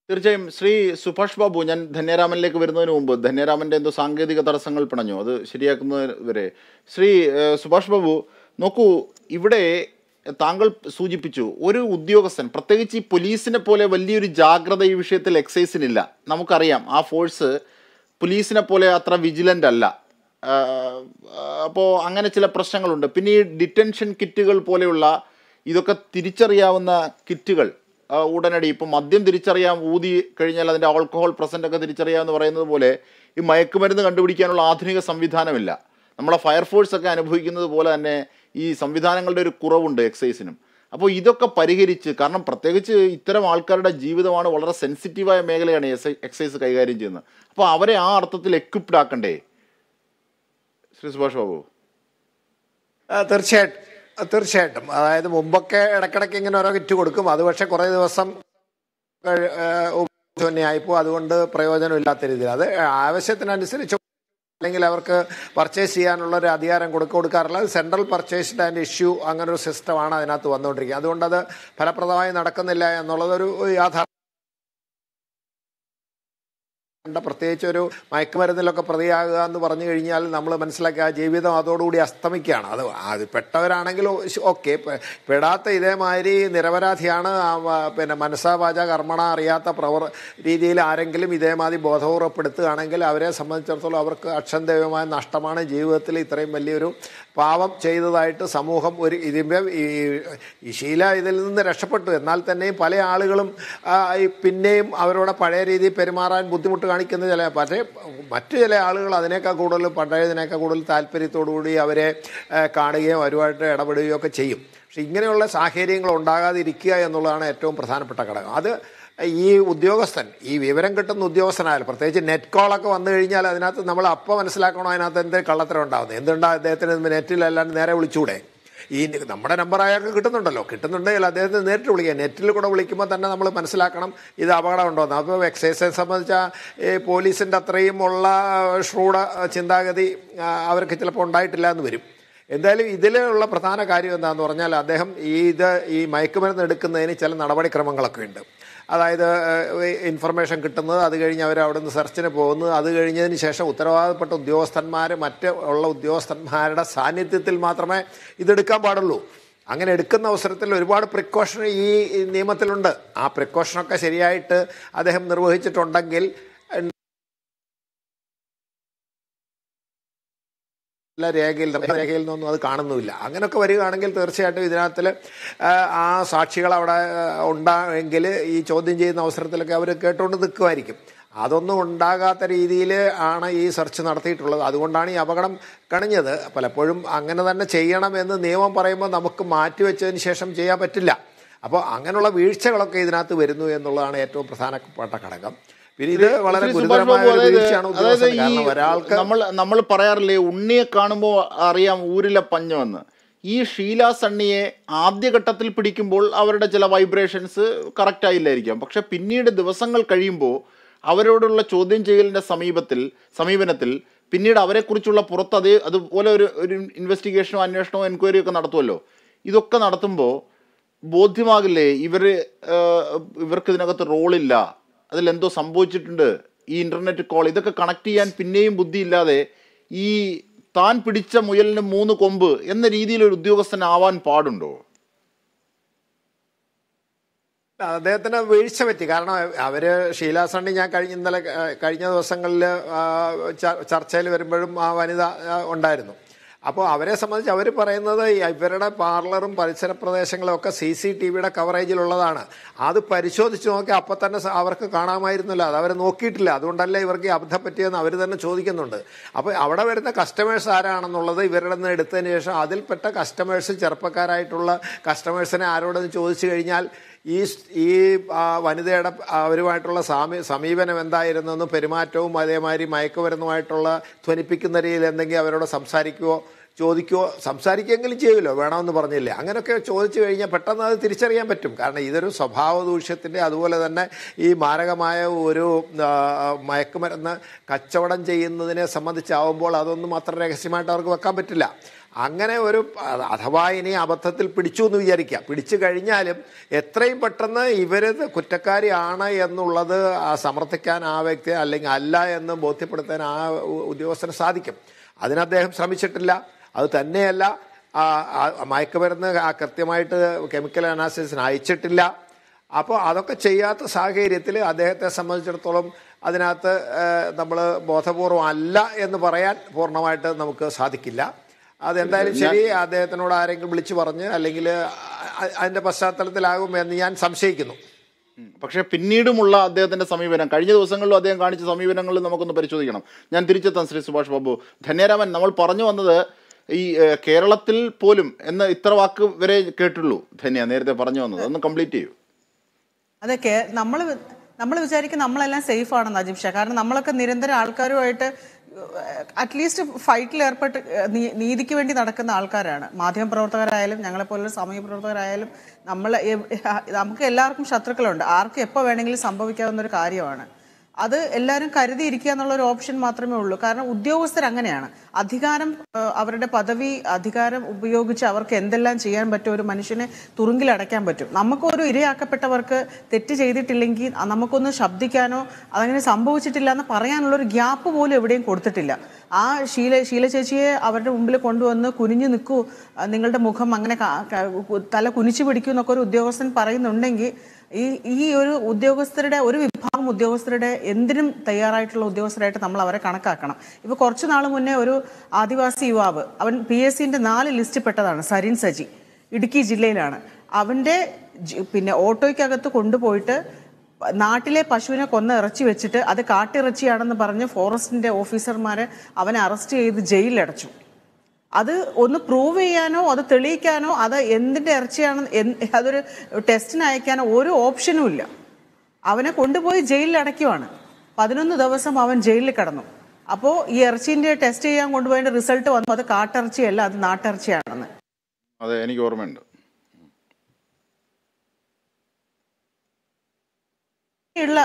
തീർച്ചയായും ശ്രീ സുഭാഷ് ബാബു ഞാൻ ധന്യരാമനിലേക്ക് വരുന്നതിന് മുമ്പ് ധന്യരാമന്റെ എന്തോ സാങ്കേതിക തടസ്സങ്ങൾ പിണഞ്ഞു അത് ശരിയാക്കുന്നത് വരെ ശ്രീ ഏഹ്, സുഭാഷ് ബാബു നോക്കൂ ഇവിടെ താങ്കൾ സൂചിപ്പിച്ചു ഒരു ഉദ്യോഗസ്ഥൻ പ്രത്യേകിച്ച് ഈ പോലീസിനെ പോലെ വലിയൊരു ജാഗ്രത ഈ വിഷയത്തിൽ എക്സൈസിനില്ല നമുക്കറിയാം ആ ഫോഴ്സ് പോലീസിനെ പോലെ അത്ര വിജിലൻ്റ് അല്ല അപ്പോൾ അങ്ങനെ ചില പ്രശ്നങ്ങളുണ്ട് പിന്നെ ഈ ഡിറ്റൻഷൻ കിറ്റുകൾ പോലെയുള്ള ഇതൊക്കെ തിരിച്ചറിയാവുന്ന കിറ്റുകൾ ആ, ഉടനടി ഇപ്പം മദ്യം തിരിച്ചറിയാം ഊതി കഴിഞ്ഞാൽ അതിൻ്റെ ആൾക്കഹോൾ പ്രസൻ്റ് ഒക്കെ തിരിച്ചറിയാമെന്ന് പറയുന്നത് പോലെ ഈ മയക്കുമരുന്ന് കണ്ടുപിടിക്കാനുള്ള ആധുനിക സംവിധാനമില്ല നമ്മളെ ഫയർഫോഴ്സ് ഒക്കെ അനുഭവിക്കുന്നത് പോലെ തന്നെ ഈ സംവിധാനങ്ങളുടെ ഒരു കുറവുണ്ട് എക്സൈസിനും അപ്പോൾ ഇതൊക്കെ പരിഹരിച്ച് കാരണം പ്രത്യേകിച്ച് ഇത്തരം ആൾക്കാരുടെ ജീവിതമാണ് വളരെ സെൻസിറ്റീവായ മേഖലയാണ് എസ് എക്സൈസ് കൈകാര്യം ചെയ്യുന്നത് അപ്പോൾ അവരെ ആ അർത്ഥത്തിൽ എക്വിപ്ഡ് ആക്കണ്ടേ ശ്രീ സുഭാഷ് ബാബു ആ, തീർച്ചയായിട്ടും ആ, തീർച്ചയായിട്ടും അതായത് മുമ്പൊക്കെ ഇടയ്ക്കിടയ്ക്ക് ഇങ്ങനെ ഓരോ കിറ്റ് കൊടുക്കും അത് പക്ഷേ കുറേ ദിവസം കഴി- ആ, ഉപയോഗിച്ച് തന്നെ ആയിപ്പോ അതുകൊണ്ട് പ്രയോജനമില്ലാത്ത രീതിയിൽ അത് ആവശ്യത്തിനനുസരിച്ച് അല്ലെങ്കിൽ അവർക്ക് പർച്ചേസ് ചെയ്യാനുള്ള ഒരു അധികാരം കൊടുക്ക കൊടുക്കാറില്ല അത് സെൻട്രൽ പർച്ചേസ്ഡ് ആൻഡ് ഇഷ്യൂ അങ്ങനെ ഒരു സിസ്റ്റമാണ് അതിനകത്ത് വന്നുകൊണ്ടിരിക്കുന്നത് അതുകൊണ്ട് അത് ഫലപ്രദമായി നടക്കുന്നില്ല എന്നുള്ളത് ഒരു യാഥാർത്ഥ്യം ഉണ്ട്. പ്രത്യേകിച്ച് ഒരു മയക്കുമരുന്നിലൊക്കെ പ്രതിയാകുക എന്ന് പറഞ്ഞു കഴിഞ്ഞാൽ നമ്മൾ മനസ്സിലാക്കി ആ ജീവിതം അതോടുകൂടി അസ്തമിക്കുകയാണ് അത് അത് പെട്ടവരാണെങ്കിൽ ഓക്കെ പെടാത്ത ഇതേമാതിരി നിരപരാധിയാണ് ആ, വ- പിന്നെ മനസ്സാവാച കർമ്മണ അറിയാത്ത പ്രവർ രീതിയിൽ ആരെങ്കിലും ഇതേമാതിരി ബോധപൂർവപ്പെടുത്തുകയാണെങ്കിൽ അവരെ സംബന്ധിച്ചിടത്തോളം അവർക്ക് അക്ഷന്തവ്യമായ നഷ്ടമാണ് ജീവിതത്തിൽ ഇത്രയും വലിയൊരു പാവം ചെയ്തതായിട്ട് സമൂഹം ഒരു ഇതിൻ്റെ ഈ ഈ ശീല ഇതിൽ നിന്ന് രക്ഷപ്പെട്ടു എന്നാൽ തന്നെയും പല ആളുകളും ആ, ഈ പിന്നെയും അവരുടെ പഴയ രീതിയിൽ പെരുമാറാൻ ബുദ്ധിമുട്ട് കാണിക്കുന്ന ചില പക്ഷേ മറ്റു ചില ആളുകൾ അതിനേക്കാൾ കൂടുതൽ പഴയതിനേക്കാൾ കൂടുതൽ താല്പര്യത്തോടു കൂടി അവരെ ആ, കാണുകയും അവരുമായിട്ട് ഇടപെടുകയും ഒക്കെ ചെയ്യും പക്ഷെ ഇങ്ങനെയുള്ള സാഹചര്യങ്ങൾ ഉണ്ടാകാതിരിക്കുക എന്നുള്ളതാണ് ഏറ്റവും പ്രധാനപ്പെട്ട ഘടകം അത് ഈ ഉദ്യോഗസ്ഥൻ ഈ വിവരം കിട്ടുന്ന ഉദ്യോഗസ്ഥനായാലും പ്രത്യേകിച്ച് നെറ്റ് കോളൊക്കെ വന്നു കഴിഞ്ഞാൽ അതിനകത്ത് നമ്മൾ അപ്പോൾ മനസ്സിലാക്കണോ അതിനകത്ത് എന്ത് കള്ളത്തരം ഉണ്ടാകുന്നത് എന്തുണ്ടാ അദ്ദേഹത്തിന് നെറ്റിലല്ലാണ്ട് നേരെ വിളിച്ചുകൂടെ ഈ നമ്മുടെ നമ്പർ അയാൾക്ക് കിട്ടുന്നുണ്ടല്ലോ കിട്ടുന്നുണ്ടെങ്കിൽ അദ്ദേഹത്തിന് നേരിട്ട് വിളിക്കുക നെറ്റിൽ കൂടെ വിളിക്കുമ്പോൾ തന്നെ നമ്മൾ മനസ്സിലാക്കണം ഇത് അപകടമുണ്ടോ എന്ന് അപ്പോൾ എക്സൈസിനെ സംബന്ധിച്ച ഈ പോലീസിൻ്റെ അത്രയും ഉള്ള ഷ്രൂഢ ചിന്താഗതി ആ, അവർക്ക് ചിലപ്പോൾ ഉണ്ടായിട്ടില്ല എന്ന് വരും എന്തായാലും ഇതിലുള്ള പ്രധാന കാര്യം എന്താണെന്ന് പറഞ്ഞാൽ അദ്ദേഹം ഈ ഇത് ഈ മയക്കുമരുന്ന് എടുക്കുന്നതിന് ചില നടപടിക്രമങ്ങളൊക്കെ ഉണ്ട് അതായത് ഇൻഫർമേഷൻ കിട്ടുന്നത് അത് കഴിഞ്ഞ് അവർ അവിടെ നിന്ന് സെർച്ചിന് പോകുന്നത് അത് കഴിഞ്ഞതിന് ശേഷം ഉത്തരവാദപ്പെട്ട ഉദ്യോഗസ്ഥന്മാർ മറ്റ് ഉള്ള ഉദ്യോഗസ്ഥന്മാരുടെ സാന്നിധ്യത്തിൽ മാത്രമേ ഇതെടുക്കാൻ പാടുള്ളൂ അങ്ങനെ എടുക്കുന്ന അവസരത്തിൽ ഒരുപാട് പ്രിക്കോഷൻ ഈ ഈ നിയമത്തിലുണ്ട് ആ പ്രിക്കോഷനൊക്കെ ശരിയായിട്ട് അദ്ദേഹം നിർവഹിച്ചിട്ടുണ്ടെങ്കിൽ എല്ലാ രേഖയിൽ രേഖയിൽ നിന്നൊന്നും അത് കാണുന്നുമില്ല അങ്ങനെയൊക്കെ വരികയാണെങ്കിൽ തീർച്ചയായിട്ടും ഇതിനകത്തിൽ ആ സാക്ഷികൾ അവിടെ ഉണ്ടായെങ്കിൽ ഈ ചോദ്യം ചെയ്യുന്ന അവസരത്തിലൊക്കെ അവർ കേട്ടുകൊണ്ട് നിൽക്കുമായിരിക്കും അതൊന്നും ഉണ്ടാകാത്ത രീതിയിൽ ആണ് ഈ സെർച്ച് നടത്തിയിട്ടുള്ളത് അതുകൊണ്ടാണ് ഈ അപകടം കണിഞ്ഞത് പലപ്പോഴും അങ്ങനെ തന്നെ ചെയ്യണമെന്ന് നിയമം പറയുമ്പോൾ നമുക്ക് മാറ്റിവെച്ചതിന് ശേഷം ചെയ്യാൻ പറ്റില്ല അപ്പോൾ അങ്ങനെയുള്ള വീഴ്ചകളൊക്കെ ഇതിനകത്ത് വരുന്നു എന്നുള്ളതാണ് ഏറ്റവും പ്രധാനപ്പെട്ട ഘടകം പിന്നെ ഇത് വളരെ ശ്രീ സുഭാഷ് ഗുരുതരമായ ബാബു, ഒരു അതായത് വീഴ്ചയാണ് അതായത് ഉദ്യോഗസ്ഥന് ഈ കാരണം ഒരാൾക്ക് നമ്മൾ നമ്മൾ പറയാറില്ലേ ഉണ്ണിയെ കാണുമ്പോൾ അറിയാം ഊരിലെ പഞ്ഞമെന്ന് ഈ ഷീല സണ്ണിയെ ആദ്യഘട്ടത്തിൽ പിടിക്കുമ്പോൾ അവരുടെ ചില വൈബ്രേഷൻസ് കറക്റ്റ് ആയില്ലായിരിക്കാം പക്ഷെ പിന്നീട് ദിവസങ്ങൾ കഴിയുമ്പോൾ അവരോടുള്ള ചോദ്യം ചെയ്യലിൻ്റെ സമീപത്തിൽ സമീപനത്തിൽ പിന്നീട് അവരെക്കുറിച്ചുള്ള പുറത്ത് അതേ അതുപോലെ ഒരു ഒരു ഇൻവെസ്റ്റിഗേഷനോ അന്വേഷണമോ എൻക്വയറിയോ ഒക്കെ നടത്തുമല്ലോ ഇതൊക്കെ നടത്തുമ്പോൾ ബോധ്യമാകില്ലേ ഇവർ ഇവർക്ക് ഇതിനകത്ത് റോളില്ല അതിലെന്തോ സംഭവിച്ചിട്ടുണ്ട് ഈ ഇൻ്റർനെറ്റ് കോൾ ഇതൊക്കെ കണക്ട് ചെയ്യാൻ പിന്നെയും ബുദ്ധിയില്ലാതെ ഈ താൻ പിടിച്ച മുയലിന് മൂന്ന് കൊമ്പ് എന്ന രീതിയിൽ ഒരു ഉദ്യോഗസ്ഥനാവാൻ പാടുണ്ടോ അദ്ദേഹത്തിന് വീഴ്ച പറ്റി കാരണം അവര് ഷീല സണ്ണി ഞാൻ കഴിഞ്ഞ ഇന്നലെ ആ, കഴിഞ്ഞ ദിവസങ്ങളിൽ ചർച്ചയിൽ വരുമ്പോഴും ആ വനിത ആ, ഉണ്ടായിരുന്നു അപ്പോൾ അവരെ സംബന്ധിച്ച് അവർ പറയുന്നത് ഈ ഇവരുടെ പാർലറും പരിസര പ്രദേശങ്ങളും ഒക്കെ സി സി ടി വിയുടെ കവറേജിലുള്ളതാണ് അത് പരിശോധിച്ച് നോക്കി അപ്പം തന്നെ സ- അവർക്ക് കാണാമായിരുന്നില്ല അത് അവർ നോക്കിയിട്ടില്ല അതുകൊണ്ടല്ലേ ഇവർക്ക് ഈ അബദ്ധം പറ്റിയെന്ന് അവർ തന്നെ ചോദിക്കുന്നുണ്ട് അപ്പോൾ അവിടെ വരുന്ന കസ്റ്റമേഴ്സ് ആരാണെന്നുള്ളത് ഇവരുടെ നിന്ന് എടുത്തതിന് ശേഷം അതിൽപ്പെട്ട കസ്റ്റമേഴ്സ് ചെറുപ്പക്കാരായിട്ടുള്ള കസ്റ്റമേഴ്സിനെ ആരോടെന്ന് ചോദിച്ചു കഴിഞ്ഞാൽ ഈ സ്- ഈ ആ, വനിതയുടെ അവരുമായിട്ടുള്ള സാമി സമീപനം എന്തായിരുന്നെന്നും പെരുമാറ്റവും അതേമാതിരി മയക്കുമരുന്നുമായിട്ടുള്ള ധ്വനിപ്പിക്കുന്ന രീതിയിൽ എന്തെങ്കിലും അവരോട് സംസാരിക്കുകയോ ചോദിക്കുകയോ സംസാരിക്കുകയെങ്കിലും ചെയ്യുമല്ലോ വേണമെന്ന് പറഞ്ഞില്ലേ അങ്ങനെയൊക്കെ ചോദിച്ചു കഴിഞ്ഞാൽ പെട്ടെന്ന് അത് തിരിച്ചറിയാൻ പറ്റും കാരണം ഇതൊരു സ്വഭാവ ദൂഷ്യത്തിൻ്റെ അതുപോലെ തന്നെ ഈ മാരകമായ ഒരു ആ, മയക്കുമരുന്ന് കച്ചവടം ചെയ്യുന്നതിനെ സംബന്ധിച്ചാവുമ്പോൾ അതൊന്നും അത്ര രഹസ്യമായിട്ട് അവർക്ക് വെക്കാൻ പറ്റില്ല അങ്ങനെ ഒരു അ- അഥവാ ഇനി അബദ്ധത്തിൽ പിടിച്ചു എന്ന് വിചാരിക്കുക പിടിച്ചു കഴിഞ്ഞാലും എത്രയും പെട്ടെന്ന് ഇവർ കുറ്റക്കാരിയാണ് എന്നുള്ളത് ആ സമർത്ഥിക്കാൻ ആ വ്യക്തി അല്ലെങ്കിൽ അല്ല എന്ന് ബോധ്യപ്പെടുത്താൻ ആ ഉ- ഉദ്യോഗസ്ഥന് സാധിക്കും അതിന് അദ്ദേഹം ശ്രമിച്ചിട്ടില്ല അത് തന്നെയല്ല ആ ആ മയക്കുമരുന്ന് ആ കൃത്യമായിട്ട് കെമിക്കൽ അനാലിസിസിന് അയച്ചിട്ടില്ല അപ്പോൾ അതൊക്കെ ചെയ്യാത്ത സാഹചര്യത്തിൽ അദ്ദേഹത്തെ സംബന്ധിച്ചിടത്തോളം അതിനകത്ത് നമ്മൾ ബോധപൂർവം അല്ല എന്ന് പറയാൻ പൂർണ്ണമായിട്ട് നമുക്ക് സാധിക്കില്ല അതെന്തായാലും ശരി അദ്ദേഹത്തിനോട് ആരെങ്കിലും വിളിച്ചു പറഞ്ഞ് അല്ലെങ്കിൽ അ- അതിൻ്റെ പശ്ചാത്തലത്തിലാകും എന്ന് ഞാൻ സംശയിക്കുന്നു ഉം. പക്ഷേ പിന്നീടുമുള്ള അദ്ദേഹത്തിന്റെ സമീപനം കഴിഞ്ഞ ദിവസങ്ങളിലും അദ്ദേഹം കാണിച്ച സമീപനങ്ങളിൽ നമുക്കൊന്ന് പരിശോധിക്കണം ഞാൻ തിരിച്ചെത്താം ശ്രീ സുഭാഷ് ബാബു ധന്യരാമൻ നമ്മൾ പറഞ്ഞു വന്നത് ഈ ഏഹ്, കേരളത്തിൽ പോലും എന്ന ഇത്ര വാക്ക് വരെ കേട്ടുള്ളൂ ധന്യ നേരത്തെ പറഞ്ഞു വന്നത് ഒന്ന് കംപ്ലീറ്റ് ചെയ്യൂ അതൊക്കെ നമ്മൾ നമ്മൾ വിചാരിക്കും നമ്മളെല്ലാം സേഫ് ആണെന്ന് അജിം ഷാ കാരണം നമ്മളൊക്കെ നിരന്തരം ആൾക്കാരുമായിട്ട് അറ്റ്ലീസ്റ്റ് ഫൈറ്റിൽ ഏർപ്പെട്ട് ഏഹ്, നീ- നീതിക്ക് വേണ്ടി നടക്കുന്ന ആൾക്കാരാണ് മാധ്യമപ്രവർത്തകരായാലും ഞങ്ങളെപ്പോലുള്ള സാമൂഹ്യ പ്രവർത്തകരായാലും നമ്മൾ നമുക്ക് എല്ലാവർക്കും ശത്രുക്കളുണ്ട് ആർക്കും എപ്പോൾ വേണമെങ്കിലും സംഭവിക്കാവുന്ന ഒരു കാര്യമാണ് അത് എല്ലാവരും കരുതിയിരിക്കുക എന്നുള്ള ഒരു ഓപ്ഷൻ മാത്രമേ ഉള്ളൂ കാരണം ഉദ്യോഗസ്ഥർ അങ്ങനെയാണ് അധികാരം ആ, അവരുടെ പദവി അധികാരം ഉപയോഗിച്ച് അവർക്ക് എന്തെല്ലാം ചെയ്യാൻ പറ്റും ഒരു മനുഷ്യനെ തുറുങ്കിലടയ്ക്കാൻ പറ്റും നമുക്കൊരു ഇരയാക്കപ്പെട്ടവർക്ക് തെറ്റ് ചെയ്തിട്ടില്ലെങ്കിൽ അ- നമുക്കൊന്ന് ശബ്ദിക്കാനോ അതങ്ങനെ സംഭവിച്ചിട്ടില്ല എന്ന് പറയാനുള്ള ഒരു ഗ്യാപ്പ് പോലും എവിടെയും കൊടുത്തിട്ടില്ല ആ ശീല ശീല ചേച്ചിയെ അവരുടെ മുമ്പിൽ കൊണ്ടുവന്ന് കുനിഞ്ഞു നിൽക്കൂ ആ, നിങ്ങളുടെ മുഖം അങ്ങനെ ക- ക- തല കുനിച്ചു പിടിക്കൂ എന്നൊക്കെ ഒരു ഉദ്യോഗസ്ഥൻ പറയുന്നുണ്ടെങ്കിൽ ഈ ഈ ഒരു ഉദ്യോഗസ്ഥരുടെ ഒരു വിഭാഗം ഉദ്യോഗസ്ഥരുടെ എന്തിനും തയ്യാറായിട്ടുള്ള ഉദ്യോഗസ്ഥരായിട്ട് നമ്മൾ അവരെ കണക്കാക്കണം ഇപ്പൊ കുറച്ചു നാൾ മുന്നേ ഒരു ആദിവാസി യുവാവ് അവൻ പി എസ് സിന്റെ നാല് ലിസ്റ്റ് പെട്ടതാണ് സരിൻ സജി ഇടുക്കി ജില്ലയിലാണ് അവന്റെ ജി- പിന്നെ ഓട്ടോയ്ക്കകത്ത് കൊണ്ടുപോയിട്ട് നാട്ടിലെ പശുവിനെ കൊന്ന് ഇറച്ചി വെച്ചിട്ട് അത് കാട്ടിറച്ചിയാണെന്ന് പറഞ്ഞ് ഫോറസ്റ്റിന്റെ ഓഫീസർമാരെ അവനെ അറസ്റ്റ് ചെയ്ത് ജയിലിലടച്ചു അത് ഒന്ന് പ്രൂവ് ചെയ്യാനോ അത് തെളിയിക്കാനോ അത് എന്തിന്റെ ഇറച്ചിയാണ് എന്ത് അതൊരു ടെസ്റ്റിന് അയക്കാനോ ഒരു ഓപ്ഷനും ഇല്ല അവനെ കൊണ്ടുപോയി ജയിലിൽ അടയ്ക്കുവാണ് പതിനൊന്ന് ദിവസം അവൻ ജയിലിൽ കിടന്നു അപ്പോൾ ഈ ഇറച്ചിന്റെ ടെസ്റ്റ് ചെയ്യാൻ കൊണ്ടുപോയതിന്റെ റിസൾട്ട് വന്നു അത് കാട്ടിറച്ചിയല്ല അത് നാട്ടിറച്ചിയാണെന്ന് അതെ എനിക്ക് ഓർമ്മയുണ്ട് ഉള്ള